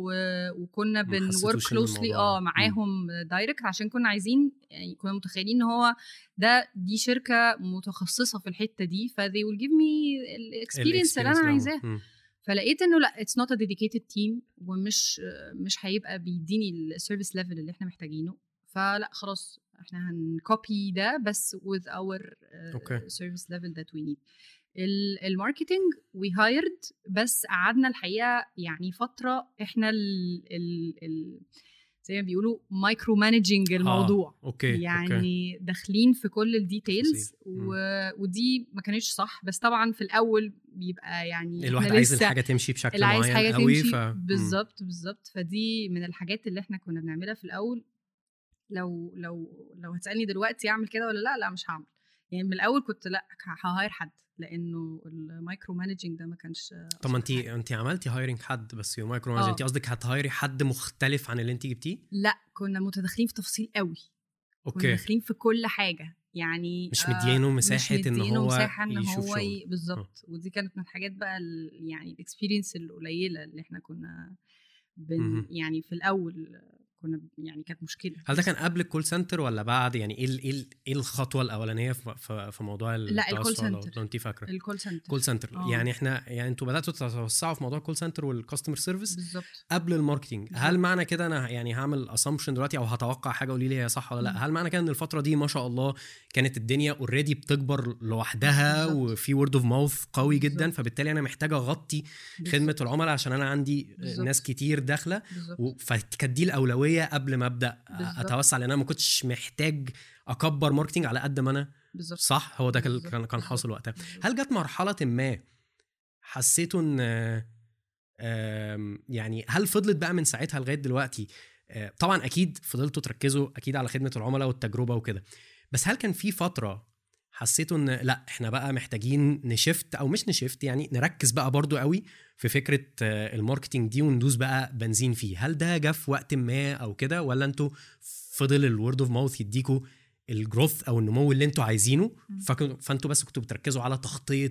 وكنا بنورك كلوسلي اه معاهم دايركت عشان كنا عايزين يعني كنا متخيلين ان هو ده دي شركه متخصصه في الحته دي ف they will give me الاكسبيرينس اللي انا عايزاها فلقيت انه لا اتس نوت ا ديديكيتد تيم ومش مش هيبقى بيديني السيرفيس ليفل اللي احنا محتاجينه فلا خلاص احنا هنكوبي ده بس with our uh, okay. service level that we need الماركتينج وي هايرد بس قعدنا الحقيقه يعني فتره احنا ال ال ال زي ما بيقولوا مايكرو مانجنج الموضوع آه. اوكي يعني أوكي. داخلين في كل الديتيلز و... ودي ما كانتش صح بس طبعا في الاول بيبقى يعني الواحد عايز الحاجه تمشي بشكل معين عايز حاجه قوي تمشي ف... بالظبط بالظبط فدي من الحاجات اللي احنا كنا بنعملها في الاول لو لو لو هتسالني دلوقتي اعمل كده ولا لا لا مش هعمل يعني من الاول كنت لا ههاير حد لانه المايكرو مانجنج ده ما كانش طب ما انت انت عملتي هايرنج حد بس مايكرو مانجنج انت قصدك هتهايري حد مختلف عن اللي انت جبتيه؟ لا كنا متداخلين في تفاصيل قوي اوكي كنا داخلين في كل حاجه يعني مش مديانه مساحه مش ان هو مساحه ان هو بالظبط ودي كانت من الحاجات بقى يعني الاكسبيرينس القليله اللي احنا كنا بن يعني في الاول كنا يعني كانت مشكله هل ده كان قبل الكول سنتر ولا بعد يعني ايه ايه ايه الخطوه الاولانيه في, في موضوع لا الكول سنتر لو انت فاكره الكول سنتر كول سنتر أوه. يعني احنا يعني انتوا بداتوا تتوسعوا في موضوع الكول سنتر والكاستمر سيرفيس بالظبط قبل الماركتنج هل معنى كده انا يعني هعمل اسامبشن دلوقتي او هتوقع حاجه قولي لي هي صح ولا لا هل معنى كده ان الفتره دي ما شاء الله كانت الدنيا اوريدي بتكبر لوحدها بالزبط. وفي وورد اوف ماوث قوي بالزبط. جدا فبالتالي انا محتاج اغطي خدمه العملاء عشان انا عندي بالزبط. ناس كتير داخله فكانت دي الاولويه قبل ما ابدا اتوسع لان انا ما كنتش محتاج اكبر ماركتنج على قد ما انا بالزبط. صح هو ده كان كان حاصل وقتها هل جت مرحله ما حسيتوا ان يعني هل فضلت بقى من ساعتها لغايه دلوقتي آه، طبعا اكيد فضلتوا تركزوا اكيد على خدمه العملاء والتجربه وكده بس هل كان في فتره حسيتوا ان لا احنا بقى محتاجين نشفت او مش نشفت يعني نركز بقى برضو قوي في فكره آه، الماركتينج دي وندوس بقى بنزين فيه هل ده جه في وقت ما او كده ولا انتوا فضل الورد اوف ماوث يديكوا الجروث او النمو اللي انتوا عايزينه فانتوا بس كنتوا بتركزوا على تخطيط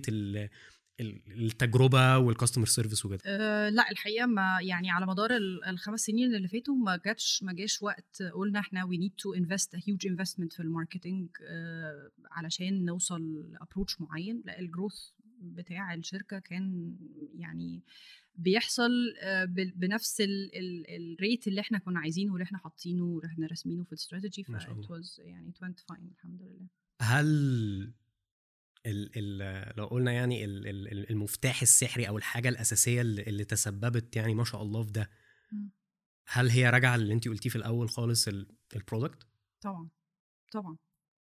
التجربه والكاستمر سيرفيس وكده أه لا الحقيقه ما يعني على مدار الخمس سنين اللي فاتوا ما جاتش ما جاش وقت قلنا احنا وي نيد تو انفست هيوج انفستمنت في الماركتنج أه علشان نوصل لابروتش معين لا الجروث بتاع الشركه كان يعني بيحصل آه، بنفس الريت اللي احنا كنا عايزينه واللي احنا حاطينه واللي احنا راسمينه في الاستراتيجي ف يعني 25 الحمد لله هل ال ال لو قلنا يعني ال ال المفتاح السحري او الحاجه الاساسيه اللي, اللي تسببت يعني ما شاء الله في ده هل هي راجعه اللي انت قلتيه في الاول خالص البرودكت طبعا طبعا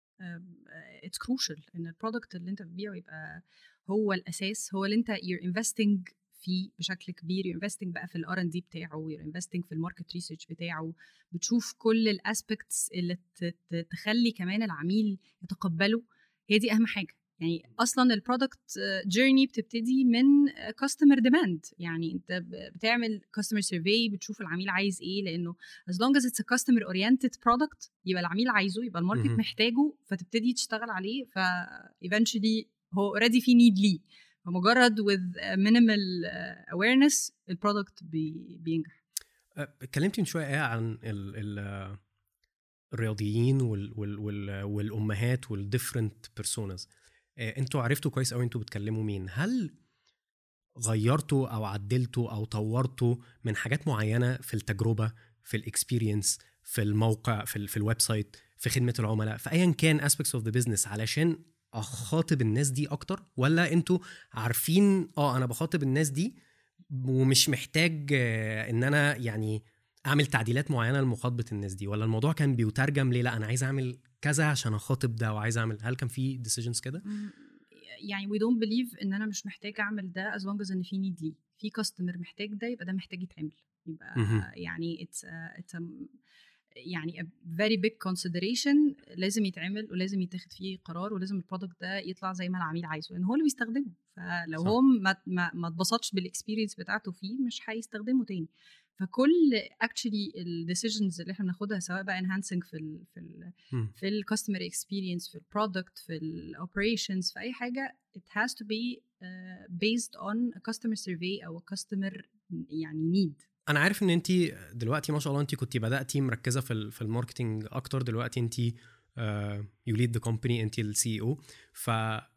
اتس كروشال ان البرودكت اللي انت بتبيعه يبقى هو الاساس هو اللي انت you're investing فيه بشكل كبير you're investing بقى في الار ان دي بتاعه you're investing في الماركت ريسيرش بتاعه بتشوف كل الاسبكتس اللي تخلي كمان العميل يتقبله هي دي اهم حاجه يعني اصلا البرودكت جيرني بتبتدي من كاستمر ديماند يعني انت بتعمل كاستمر سيرفي بتشوف العميل عايز ايه لانه as long as it's a customer oriented product يبقى العميل عايزه يبقى الماركت محتاجه فتبتدي تشتغل عليه ف eventually هو اوريدي في نيد ليه فمجرد with minimal awareness البرودكت بي بينجح اتكلمتي من شويه ايه عن ال ال الرياضيين وال وال وال والامهات والديفرنت بيرسوناز آه، انتوا عرفتوا كويس قوي انتوا بتكلموا مين هل غيرتوا او عدلتوا او طورتوا من حاجات معينه في التجربه في الاكسبيرينس في الموقع في, في الويب سايت في خدمه العملاء في ايا كان اسبيكتس اوف ذا بزنس علشان اخاطب الناس دي اكتر ولا انتوا عارفين اه انا بخاطب الناس دي ومش محتاج آه، ان انا يعني اعمل تعديلات معينه لمخاطبه الناس دي ولا الموضوع كان بيترجم ليه لا انا عايز اعمل كذا عشان اخاطب ده وعايز اعمل هل كان في ديسيجنز كده يعني وي دونت بليف ان انا مش محتاج اعمل ده از لونج از ان في نيد ليه في كاستمر محتاج ده يبقى ده محتاج يتعمل يبقى يعني اتس اتس يعني a very big consideration لازم يتعمل ولازم يتاخد فيه قرار ولازم البرودكت ده يطلع زي ما العميل عايزه لان هو اللي بيستخدمه فلو صح. هو ما ما اتبسطش بالاكسبيرينس بتاعته فيه مش هيستخدمه تاني فكل اكشلي الديسيجنز اللي احنا بناخدها سواء بقى انهانسنج في ال في ال في الكاستمر اكسبيرينس في البرودكت في الاوبريشنز في اي حاجه it has to be uh, based on a customer survey او a customer يعني need انا عارف ان انت دلوقتي ما شاء الله انت كنت بداتي مركزه في في الماركتنج اكتر دلوقتي انت يو ليد ذا كومباني انت السي او ف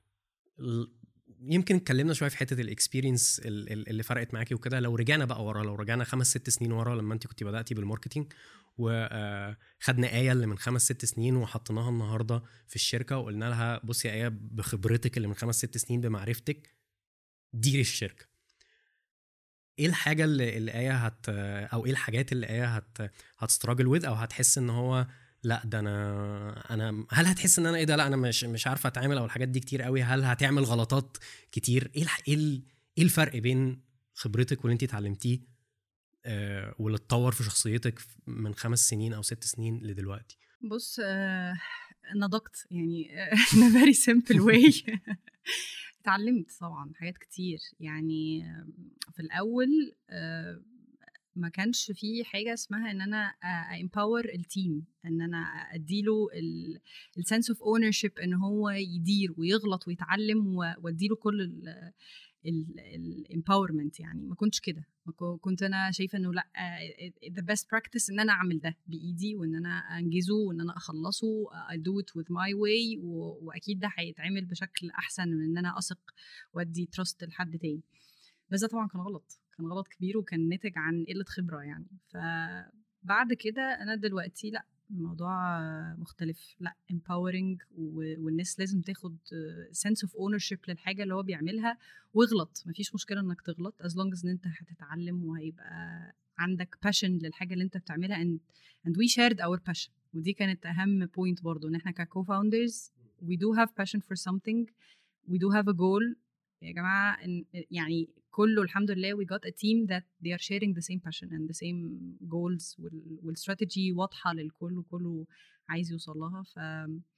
يمكن اتكلمنا شويه في حته الاكسبيرينس اللي فرقت معاكي وكده لو رجعنا بقى ورا لو رجعنا خمس ست سنين ورا لما انت كنت بداتي بالماركتينج وخدنا آه، ايه اللي من خمس ست سنين وحطيناها النهارده في الشركه وقلنا لها بصي يا ايه بخبرتك اللي من خمس ست سنين بمعرفتك ديري الشركه ايه الحاجه اللي, اللي ايه هت او ايه الحاجات اللي ايه هت هتستراجل وذ او هتحس ان هو لا ده انا انا هل هتحس ان انا ايه ده لا انا مش مش عارفه اتعامل او الحاجات دي كتير قوي هل هتعمل غلطات كتير ايه ايه ايه الفرق بين خبرتك واللي انت اتعلمتيه آه واللي اتطور في شخصيتك من خمس سنين او ست سنين لدلوقتي بص آه نضجت يعني in a very simple way اتعلمت طبعا حاجات كتير يعني في الاول آه ما كانش في حاجه اسمها ان انا امباور التيم ان انا اديله السنس اوف اونرشيب ان هو يدير ويغلط ويتعلم واديله كل الامباورمنت يعني ما كنتش كده كنت انا شايفه انه لا ذا بيست براكتس ان انا اعمل ده بايدي وان انا انجزه وان انا اخلصه I do it with my way واكيد ده هيتعمل بشكل احسن من ان انا اثق وادي تراست لحد تاني بس ده طبعا كان غلط كان غلط كبير وكان ناتج عن قله خبره يعني فبعد كده انا دلوقتي لا الموضوع مختلف لا empowering والناس لازم تاخد sense of ownership للحاجه اللي هو بيعملها واغلط مفيش مشكله انك تغلط as long as ان انت هتتعلم وهيبقى عندك passion للحاجه اللي انت بتعملها and, and we shared our passion ودي كانت اهم بوينت برضو ان احنا ككو founders we do have passion for something we do have a goal يا جماعه يعني كله الحمد لله we got a team that they are sharing the same passion and the same goals والstrategy واضحه للكل وكله عايز يوصل لها ف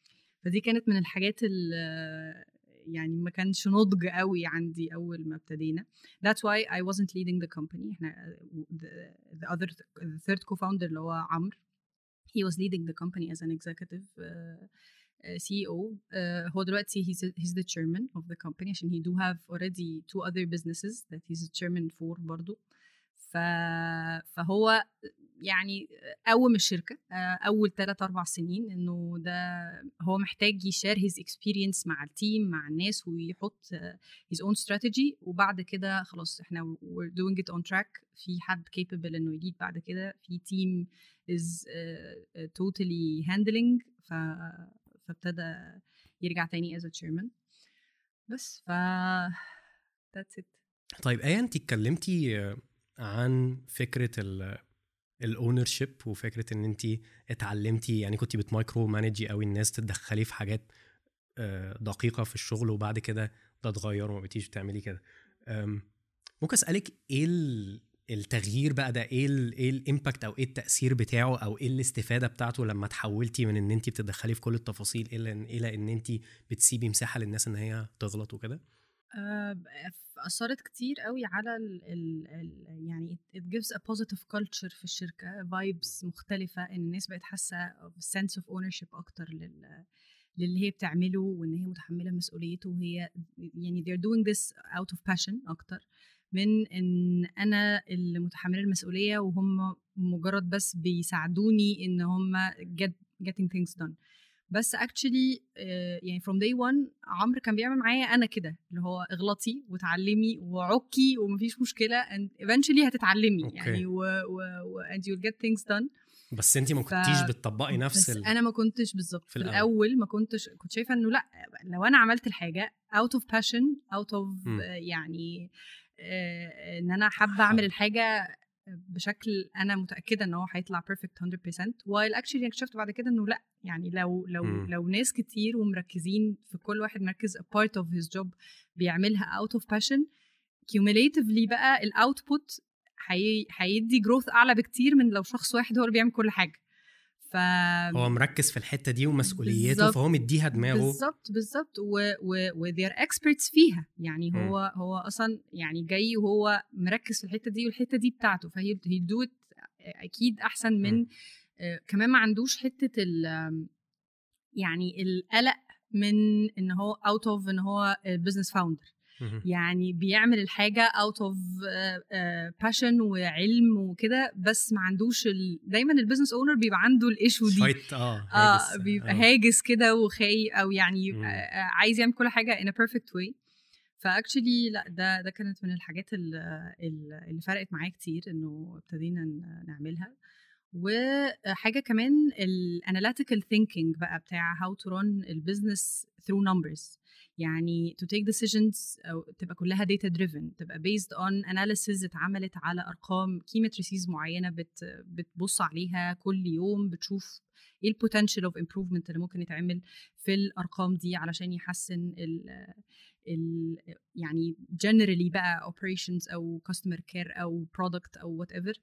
فدي كانت من الحاجات اللي يعني ما كانش نضج قوي عندي اول ما ابتدينا that's why I wasn't leading the company احنا the, the other the third co-founder اللي هو عمرو he was leading the company as an executive uh, CEO uh, هو دلوقتي he's, a, he's the chairman of the company عشان he do have already two other businesses that he's a chairman for برضو ف... فهو يعني قوم الشركه اول 3 4 سنين انه ده هو محتاج يشير هيز اكسبيرينس مع التيم مع الناس ويحط هيز اون استراتيجي وبعد كده خلاص احنا we're doing it on track في حد capable انه يليد بعد كده في تيم is uh, totally handling ف فابتدى يرجع تاني as a chairman بس ف that's it طيب ايه انت اتكلمتي عن فكره الاونر شيب وفكره ان انت اتعلمتي يعني كنت بتمايكرو مانجي قوي الناس تتدخلي في حاجات دقيقه في الشغل وبعد كده ده اتغير وما بقيتيش بتعملي كده ممكن اسالك ايه التغيير بقى ده ايه ايه الامباكت او ايه التاثير بتاعه او ايه الاستفاده بتاعته لما تحولتي من ان انت بتتدخلي في كل التفاصيل الى الى ان انت بتسيبي مساحه للناس ان هي تغلط وكده أثرت كتير قوي على ال ال ال يعني it gives a positive culture في الشركة vibes مختلفة إن الناس بقت حاسة sense of ownership أكتر لل للي هي بتعمله وإن هي متحملة مسؤوليته وهي يعني they're doing this out of passion أكتر من إن أنا اللي متحملة المسؤولية وهم مجرد بس بيساعدوني إن هم get getting things done بس اكشلي يعني فروم داي 1 عمرو كان بيعمل معايا انا كده اللي هو اغلطي وتعلمي وعكي ومفيش مشكله and eventually هتتعلمي okay. يعني و, و, و and you'll get things done بس انت ما كنتيش ف... بتطبقي نفس بس ال... انا ما كنتش بالظبط في, في الاول ما كنتش كنت شايفه انه لا لو انا عملت الحاجه out of passion out of م. يعني ان انا حابه اعمل الحاجه بشكل انا متاكده ان هو هيطلع بيرفكت 100% وايل اكشلي اكتشفت بعد كده انه لا يعني لو لو م. لو ناس كتير ومركزين في كل واحد مركز a part of his job بيعملها out of passion cumulatively بقى الاوتبوت هيدي جروث اعلى بكتير من لو شخص واحد هو اللي بيعمل كل حاجه ف هو مركز في الحته دي ومسؤوليته فهو مديها دماغه بالظبط بالظبط و they're experts فيها يعني هو م. هو اصلا يعني جاي وهو مركز في الحته دي والحته دي بتاعته فهي هي دو اكيد احسن من م. آه كمان ما عندوش حته ال يعني القلق من ان هو اوت اوف ان هو بزنس فاوندر يعني بيعمل الحاجه اوت اوف باشن وعلم وكده بس ما عندوش ال... دايما البيزنس اونر بيبقى عنده الايشو دي شويه اه اه بيبقى آه. هاجس كده وخاي او يعني آه عايز يعمل كل حاجه in a perfect way فاكشلي لا ده ده كانت من الحاجات اللي, اللي فرقت معايا كتير انه ابتدينا نعملها وحاجه كمان الاناليتيكال ثينكينج بقى بتاع هاو تو رun البيزنس ثرو نمبرز يعني to take decisions أو تبقى كلها data driven تبقى based on analysis اتعملت على أرقام key matrices معينة بت بتبص عليها كل يوم بتشوف ايه البوتنشال اوف امبروفمنت اللي ممكن يتعمل في الارقام دي علشان يحسن ال ال يعني generally بقى operations او customer care او product او whatever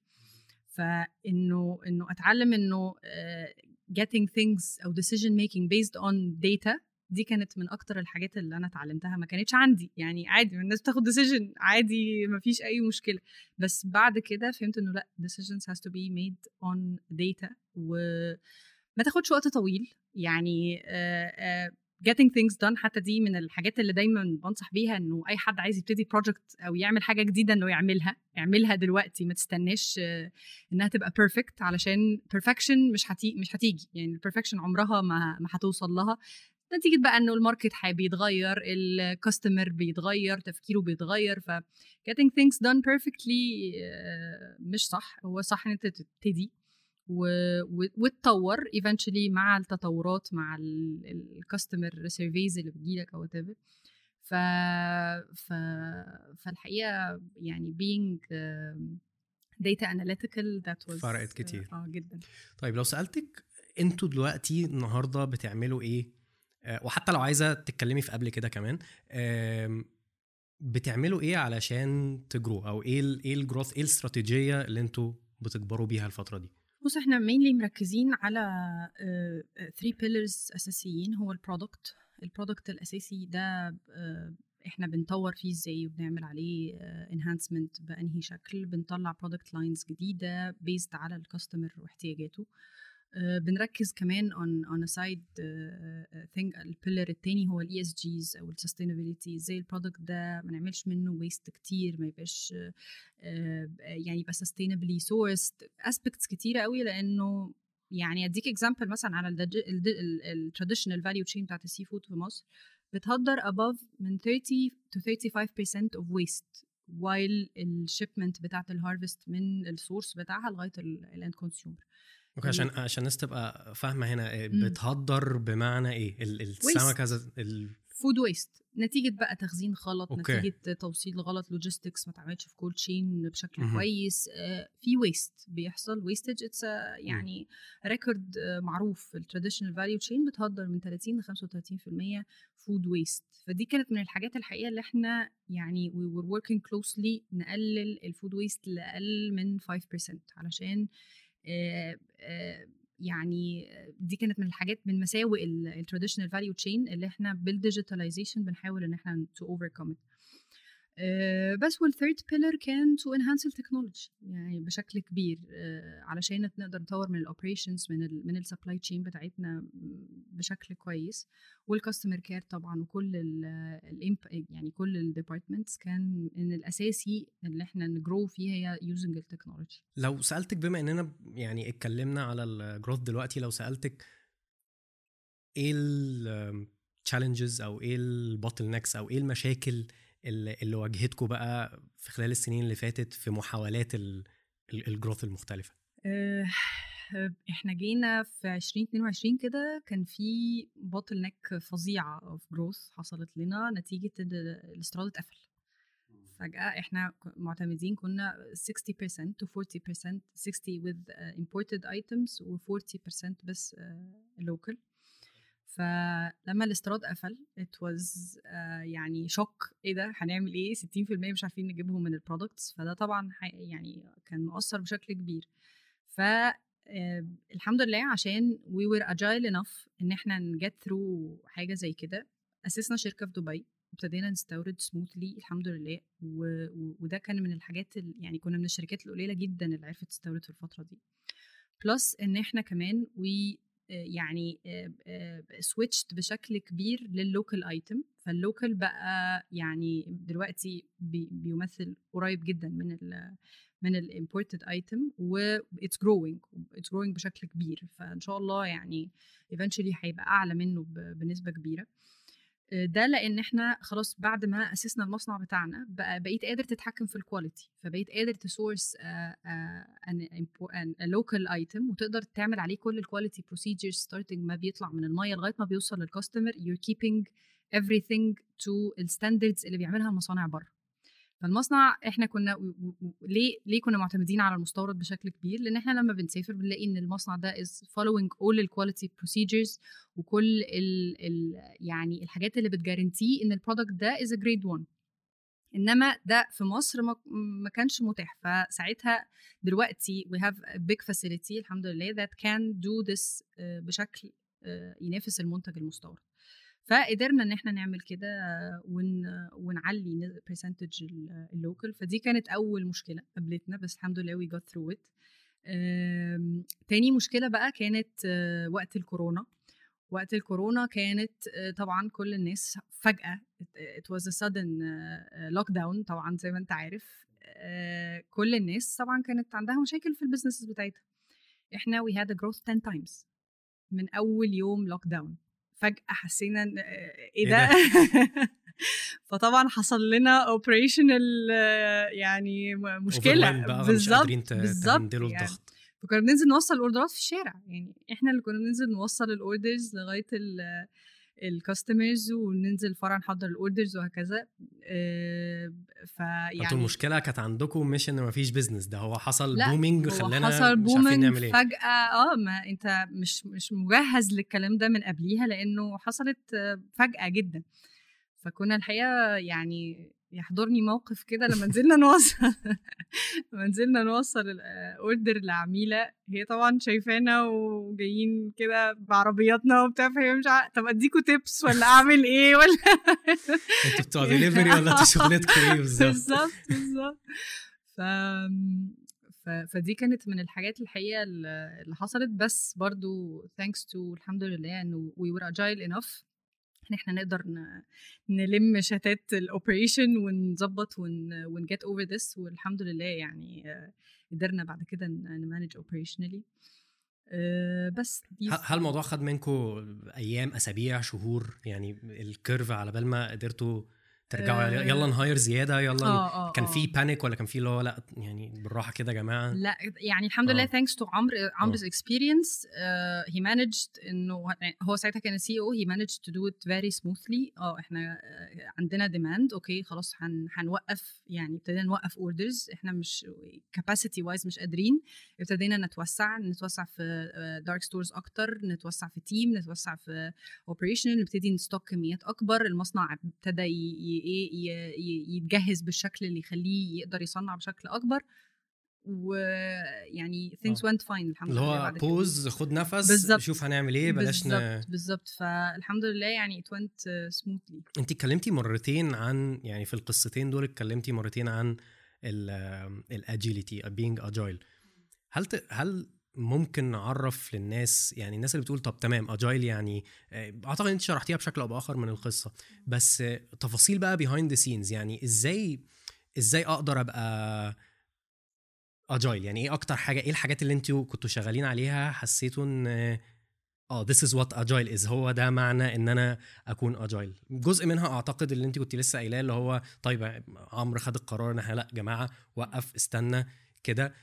فانه انه اتعلم انه uh, getting things او decision making based on data دي كانت من اكتر الحاجات اللي انا اتعلمتها ما كانتش عندي يعني عادي الناس بتاخد ديسيجن عادي ما فيش اي مشكله بس بعد كده فهمت انه لا decisions has to be made on data وما تاخدش وقت طويل يعني uh, uh, getting things done حتى دي من الحاجات اللي دايما بنصح بيها انه اي حد عايز يبتدي بروجكت او يعمل حاجه جديده انه يعملها اعملها دلوقتي ما تستناش انها تبقى بيرفكت علشان بيرفكشن مش هتيجي مش هتيجي يعني البيرفكشن عمرها ما ما هتوصل لها نتيجة بقى انه الماركت بيتغير الكاستمر بيتغير تفكيره بيتغير ف getting things done perfectly مش صح هو صح ان انت تبتدي وتطور ايفنشولي مع التطورات مع الكاستمر سيرفيز اللي بتجيلك او whatever ف... ف... فالحقيقه يعني being data analytical that was فرقت كتير اه جدا طيب لو سالتك انتوا دلوقتي النهارده بتعملوا ايه وحتى لو عايزه تتكلمي في قبل كده كمان بتعملوا ايه علشان تجرو او ايه ايه الجروث ايه الاستراتيجيه اللي انتوا بتكبروا بيها الفتره دي بص احنا مينلي مركزين على 3 بيلرز اساسيين هو البرودكت البرودكت الاساسي ده احنا بنطور فيه ازاي وبنعمل عليه انهانسمنت بانهي شكل بنطلع برودكت لاينز جديده بيزد على الكاستمر واحتياجاته بنركز كمان on on a side thing البيلر التاني هو الاي اس جيز او السستينابيلتي ازاي البرودكت ده ما نعملش منه ويست كتير ما يبقاش يعني يبقى sustainably sourced aspects كتيره قوي لانه يعني اديك اكزامبل مثلا على التراديشنال فاليو تشين بتاعت السي فود في مصر بتهدر above من 30 to 35% of waste while الشيبمنت بتاعت الهارفست من السورس بتاعها لغايه الاند كونسيومر اوكي عشان عشان الناس تبقى فاهمه هنا بتهدر بمعنى ايه السمكه فود ويست نتيجه بقى تخزين غلط أوكي. نتيجه توصيل غلط لوجيستكس ما اتعملش في كولد تشين بشكل م-م. كويس آه في ويست بيحصل ويستج اتس يعني ريكورد آه معروف في التراديشنال فاليو تشين بتهدر من 30 ل 35% فود ويست فدي كانت من الحاجات الحقيقه اللي احنا يعني وي ور وركينج كلوزلي نقلل الفود ويست لاقل من 5% علشان آه آه يعني دي كانت من الحاجات من مساوئ التراديشنال فاليو تشين اللي احنا بالديجيتاليزيشن بنحاول ان احنا تو اوفركم Uh, بس والثيرد بيلر كان تو انهانس التكنولوجي يعني بشكل كبير uh, علشان نقدر نطور من الاوبريشنز من ال من السبلاي تشين بتاعتنا بشكل كويس والكاستمر كير طبعا وكل ال يعني كل الديبارتمنتس كان ان الاساسي اللي احنا نجرو فيه هي يوزنج التكنولوجي لو سالتك بما اننا يعني اتكلمنا على الجروث دلوقتي لو سالتك ايه التشالنجز او ايه البوتل نكس او ايه المشاكل اللي, اللي واجهتكم بقى في خلال السنين اللي فاتت في محاولات الجروث المختلفه احنا جينا في 2022 كده كان في بوتل نك فظيعه اوف جروث حصلت لنا نتيجه ان الاستيراد اتقفل فجأة احنا معتمدين كنا 60% to 40% 60 with uh, imported items و 40% بس uh, local فلما الاستيراد قفل ات واز uh, يعني شوك ايه ده هنعمل ايه 60% مش عارفين نجيبهم من البرودكتس فده طبعا يعني كان مؤثر بشكل كبير ف uh, الحمد لله عشان وي وير اجايل انف ان احنا نجت ثرو حاجه زي كده اسسنا شركه في دبي وابتدينا نستورد سموثلي الحمد لله و... و... وده كان من الحاجات ال... يعني كنا من الشركات القليله جدا اللي عرفت تستورد في الفتره دي بلس ان احنا كمان وي يعني سويتشت بشكل كبير لللوكال ايتم فاللوكال بقى يعني دلوقتي بي بيمثل قريب جدا من ال من الامبورتد ايتم و اتس جروينج اتس جروينج بشكل كبير فان شاء الله يعني ايفنشولي هيبقى اعلى منه بنسبه كبيره ده لان احنا خلاص بعد ما اسسنا المصنع بتاعنا بقى بقيت قادر تتحكم في الكواليتي فبقيت قادر تسورس ان لوكال ايتم وتقدر تعمل عليه كل الكواليتي بروسيجرز ستارتنج ما بيطلع من الميه لغايه ما بيوصل للكاستمر يور كيبنج everything to الستاندردز اللي بيعملها المصانع بره فالمصنع احنا كنا و... و... ليه ليه كنا معتمدين على المستورد بشكل كبير لان احنا لما بنسافر بنلاقي ان المصنع ده is following all الكواليتي procedures وكل ال... ال... يعني الحاجات اللي بتجارنتي ان البرودكت ده is a grade 1 انما ده في مصر ما, ما كانش متاح فساعتها دلوقتي we have a big facility الحمد لله that can do this بشكل ينافس المنتج المستورد فقدرنا ان احنا نعمل كده ون... ونعلي برسنتج اللوكال فدي كانت اول مشكله قابلتنا بس الحمد لله وي جوت ثرو ات تاني مشكله بقى كانت وقت الكورونا وقت الكورونا كانت طبعا كل الناس فجاه it was a sudden lock down طبعا زي ما انت عارف كل الناس طبعا كانت عندها مشاكل في البيزنس بتاعتها احنا we had a growth 10 times من اول يوم لوك داون فجاه حسينا ان ايه ده, ده؟ فطبعا حصل لنا اوبريشنال يعني مشكله بالظبط بالظبط يعني الضغط فكنا بننزل نوصل الاوردرات في الشارع يعني احنا اللي كنا بننزل نوصل الاوردرز لغايه الكاستمرز وننزل فرع نحضر الاوردرز وهكذا أه فيعني انتوا المشكله كانت عندكم مش ان مفيش بزنس ده هو حصل بومينج خلانا حصل مش عارفين نعمل ايه فجاه اه ما انت مش مش مجهز للكلام ده من قبليها لانه حصلت فجاه جدا فكنا الحقيقه يعني يحضرني موقف كده لما نزلنا نوصل لما نزلنا نوصل الاوردر لعميله هي طبعا شايفانا وجايين كده بعربياتنا وبتاع فهي مش عارفه طب اديكوا تيبس ولا اعمل ايه ولا انتوا بتوع دليفري ولا انتوا شغلتكم ايه بالظبط بالظبط بالظبط ف فدي كانت من الحاجات الحقيقه اللي حصلت بس برضو ثانكس تو الحمد لله انه وي ور اجايل انف ان احنا نقدر نلم شتات الاوبريشن ونظبط ونجيت اوفر ذس والحمد لله يعني قدرنا بعد كده نمانج اوبريشنالي بس هل الموضوع خد منكم ايام اسابيع شهور يعني الكيرف على بال ما قدرتوا ترجعوا آه يلا نهاير زياده يلا آه آه كان في بانيك ولا كان في اللي هو لا يعني بالراحه كده يا جماعه لا يعني الحمد لله ثانكس تو عمرو عمرو's اكسبيرينس هي مانجد انه هو ساعتها كان سي او هي مانجد تو دو ات فيري سموثلي اه احنا عندنا ديماند اوكي خلاص هنوقف يعني ابتدينا نوقف اوردرز احنا مش كاباسيتي وايز مش قادرين ابتدينا نتوسع نتوسع في دارك ستورز اكتر نتوسع في تيم نتوسع في اوبريشن نبتدي نستوك كميات اكبر المصنع ابتدى ايه يتجهز بالشكل اللي يخليه يقدر يصنع بشكل اكبر ويعني things آه. went fine الحمد لله اللي هو بوز خد نفس بالزبط. شوف هنعمل ايه بلاش بالظبط بالظبط فالحمد لله يعني it went smoothly انت اتكلمتي مرتين عن يعني في القصتين دول اتكلمتي مرتين عن الاجيليتي being agile هل ت... هل ممكن نعرف للناس يعني الناس اللي بتقول طب تمام اجايل يعني آه، اعتقد انت شرحتيها بشكل او باخر من القصه بس تفاصيل بقى بيهايند ذا سينز يعني ازاي ازاي اقدر ابقى اجايل يعني ايه اكتر حاجه ايه الحاجات اللي انتوا كنتوا شغالين عليها حسيتوا ان اه this is what agile is هو ده معنى ان انا اكون اجايل جزء منها اعتقد اللي انت كنت لسه قايلاه اللي هو طيب عمرو خد القرار ان احنا لا جماعه وقف استنى كده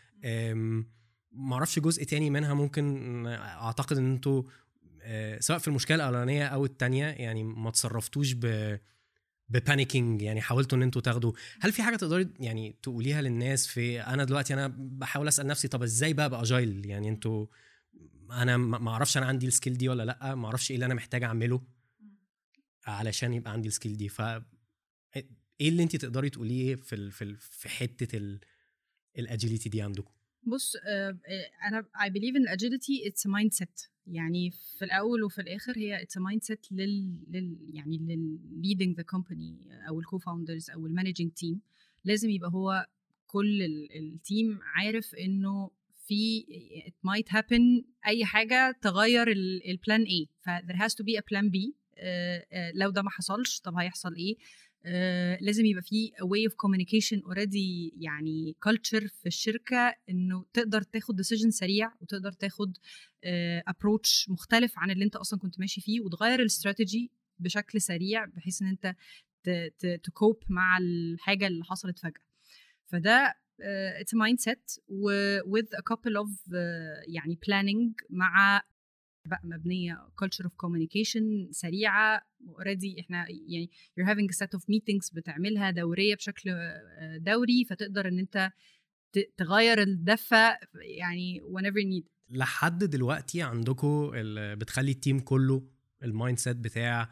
ما اعرفش جزء تاني منها ممكن اعتقد ان انتوا آه، سواء في المشكله الاولانيه او الثانيه يعني ما تصرفتوش ب ببانيكينج يعني حاولتوا ان انتوا تاخدوا هل في حاجه تقدري يعني تقوليها للناس في انا دلوقتي انا بحاول اسال نفسي طب ازاي بقى ابقى اجايل يعني انتوا انا ما اعرفش انا عندي السكيل دي ولا لا ما اعرفش ايه اللي انا محتاج اعمله علشان يبقى عندي السكيل دي ف ايه اللي انت تقدري تقوليه في في في حته الاجيليتي دي عندكم بص انا I believe in agility it's a mindset يعني في الاول وفي الاخر هي it's a mindset لل, لل يعني لل leading the company او الكو فاوندرز او المانجينج تيم لازم يبقى هو كل التيم عارف انه في it might happen اي حاجه تغير البلان A ف there has to be a plan B لو ده ما حصلش طب هيحصل ايه آه، لازم يبقى في way of communication already يعني culture في الشركه انه تقدر تاخد decision سريع وتقدر تاخد uh, approach مختلف عن اللي انت اصلا كنت ماشي فيه وتغير الاستراتيجي بشكل سريع بحيث ان انت تكوب مع الحاجه اللي حصلت فجاه فده اتس مايند سيت with a couple of uh, يعني planning مع بقى مبنيه culture of communication سريعه اوريدي احنا يعني you're having a set of meetings بتعملها دوريه بشكل آه، دوري فتقدر ان انت تغير الدفه يعني whenever needed لحد دلوقتي عندكم بتخلي التيم كله المايند سيت بتاع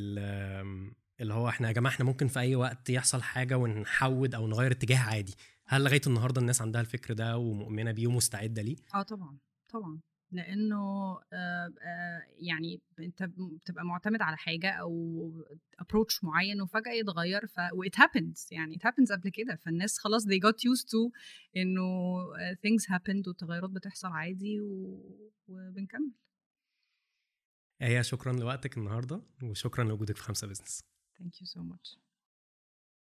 اللي هو احنا يا جماعه احنا ممكن في اي وقت يحصل حاجه ونحود او نغير اتجاه عادي هل لغايه النهارده الناس عندها الفكر ده ومؤمنه بيه ومستعده ليه اه طبعا طبعا لانه يعني انت بتبقى معتمد على حاجه او ابروتش معين وفجاه يتغير ف it happens يعني it happens قبل كده فالناس خلاص they got used to انه things happened والتغيرات بتحصل عادي و... وبنكمل ايه شكرا لوقتك النهارده وشكرا لوجودك في خمسه بزنس thank you so much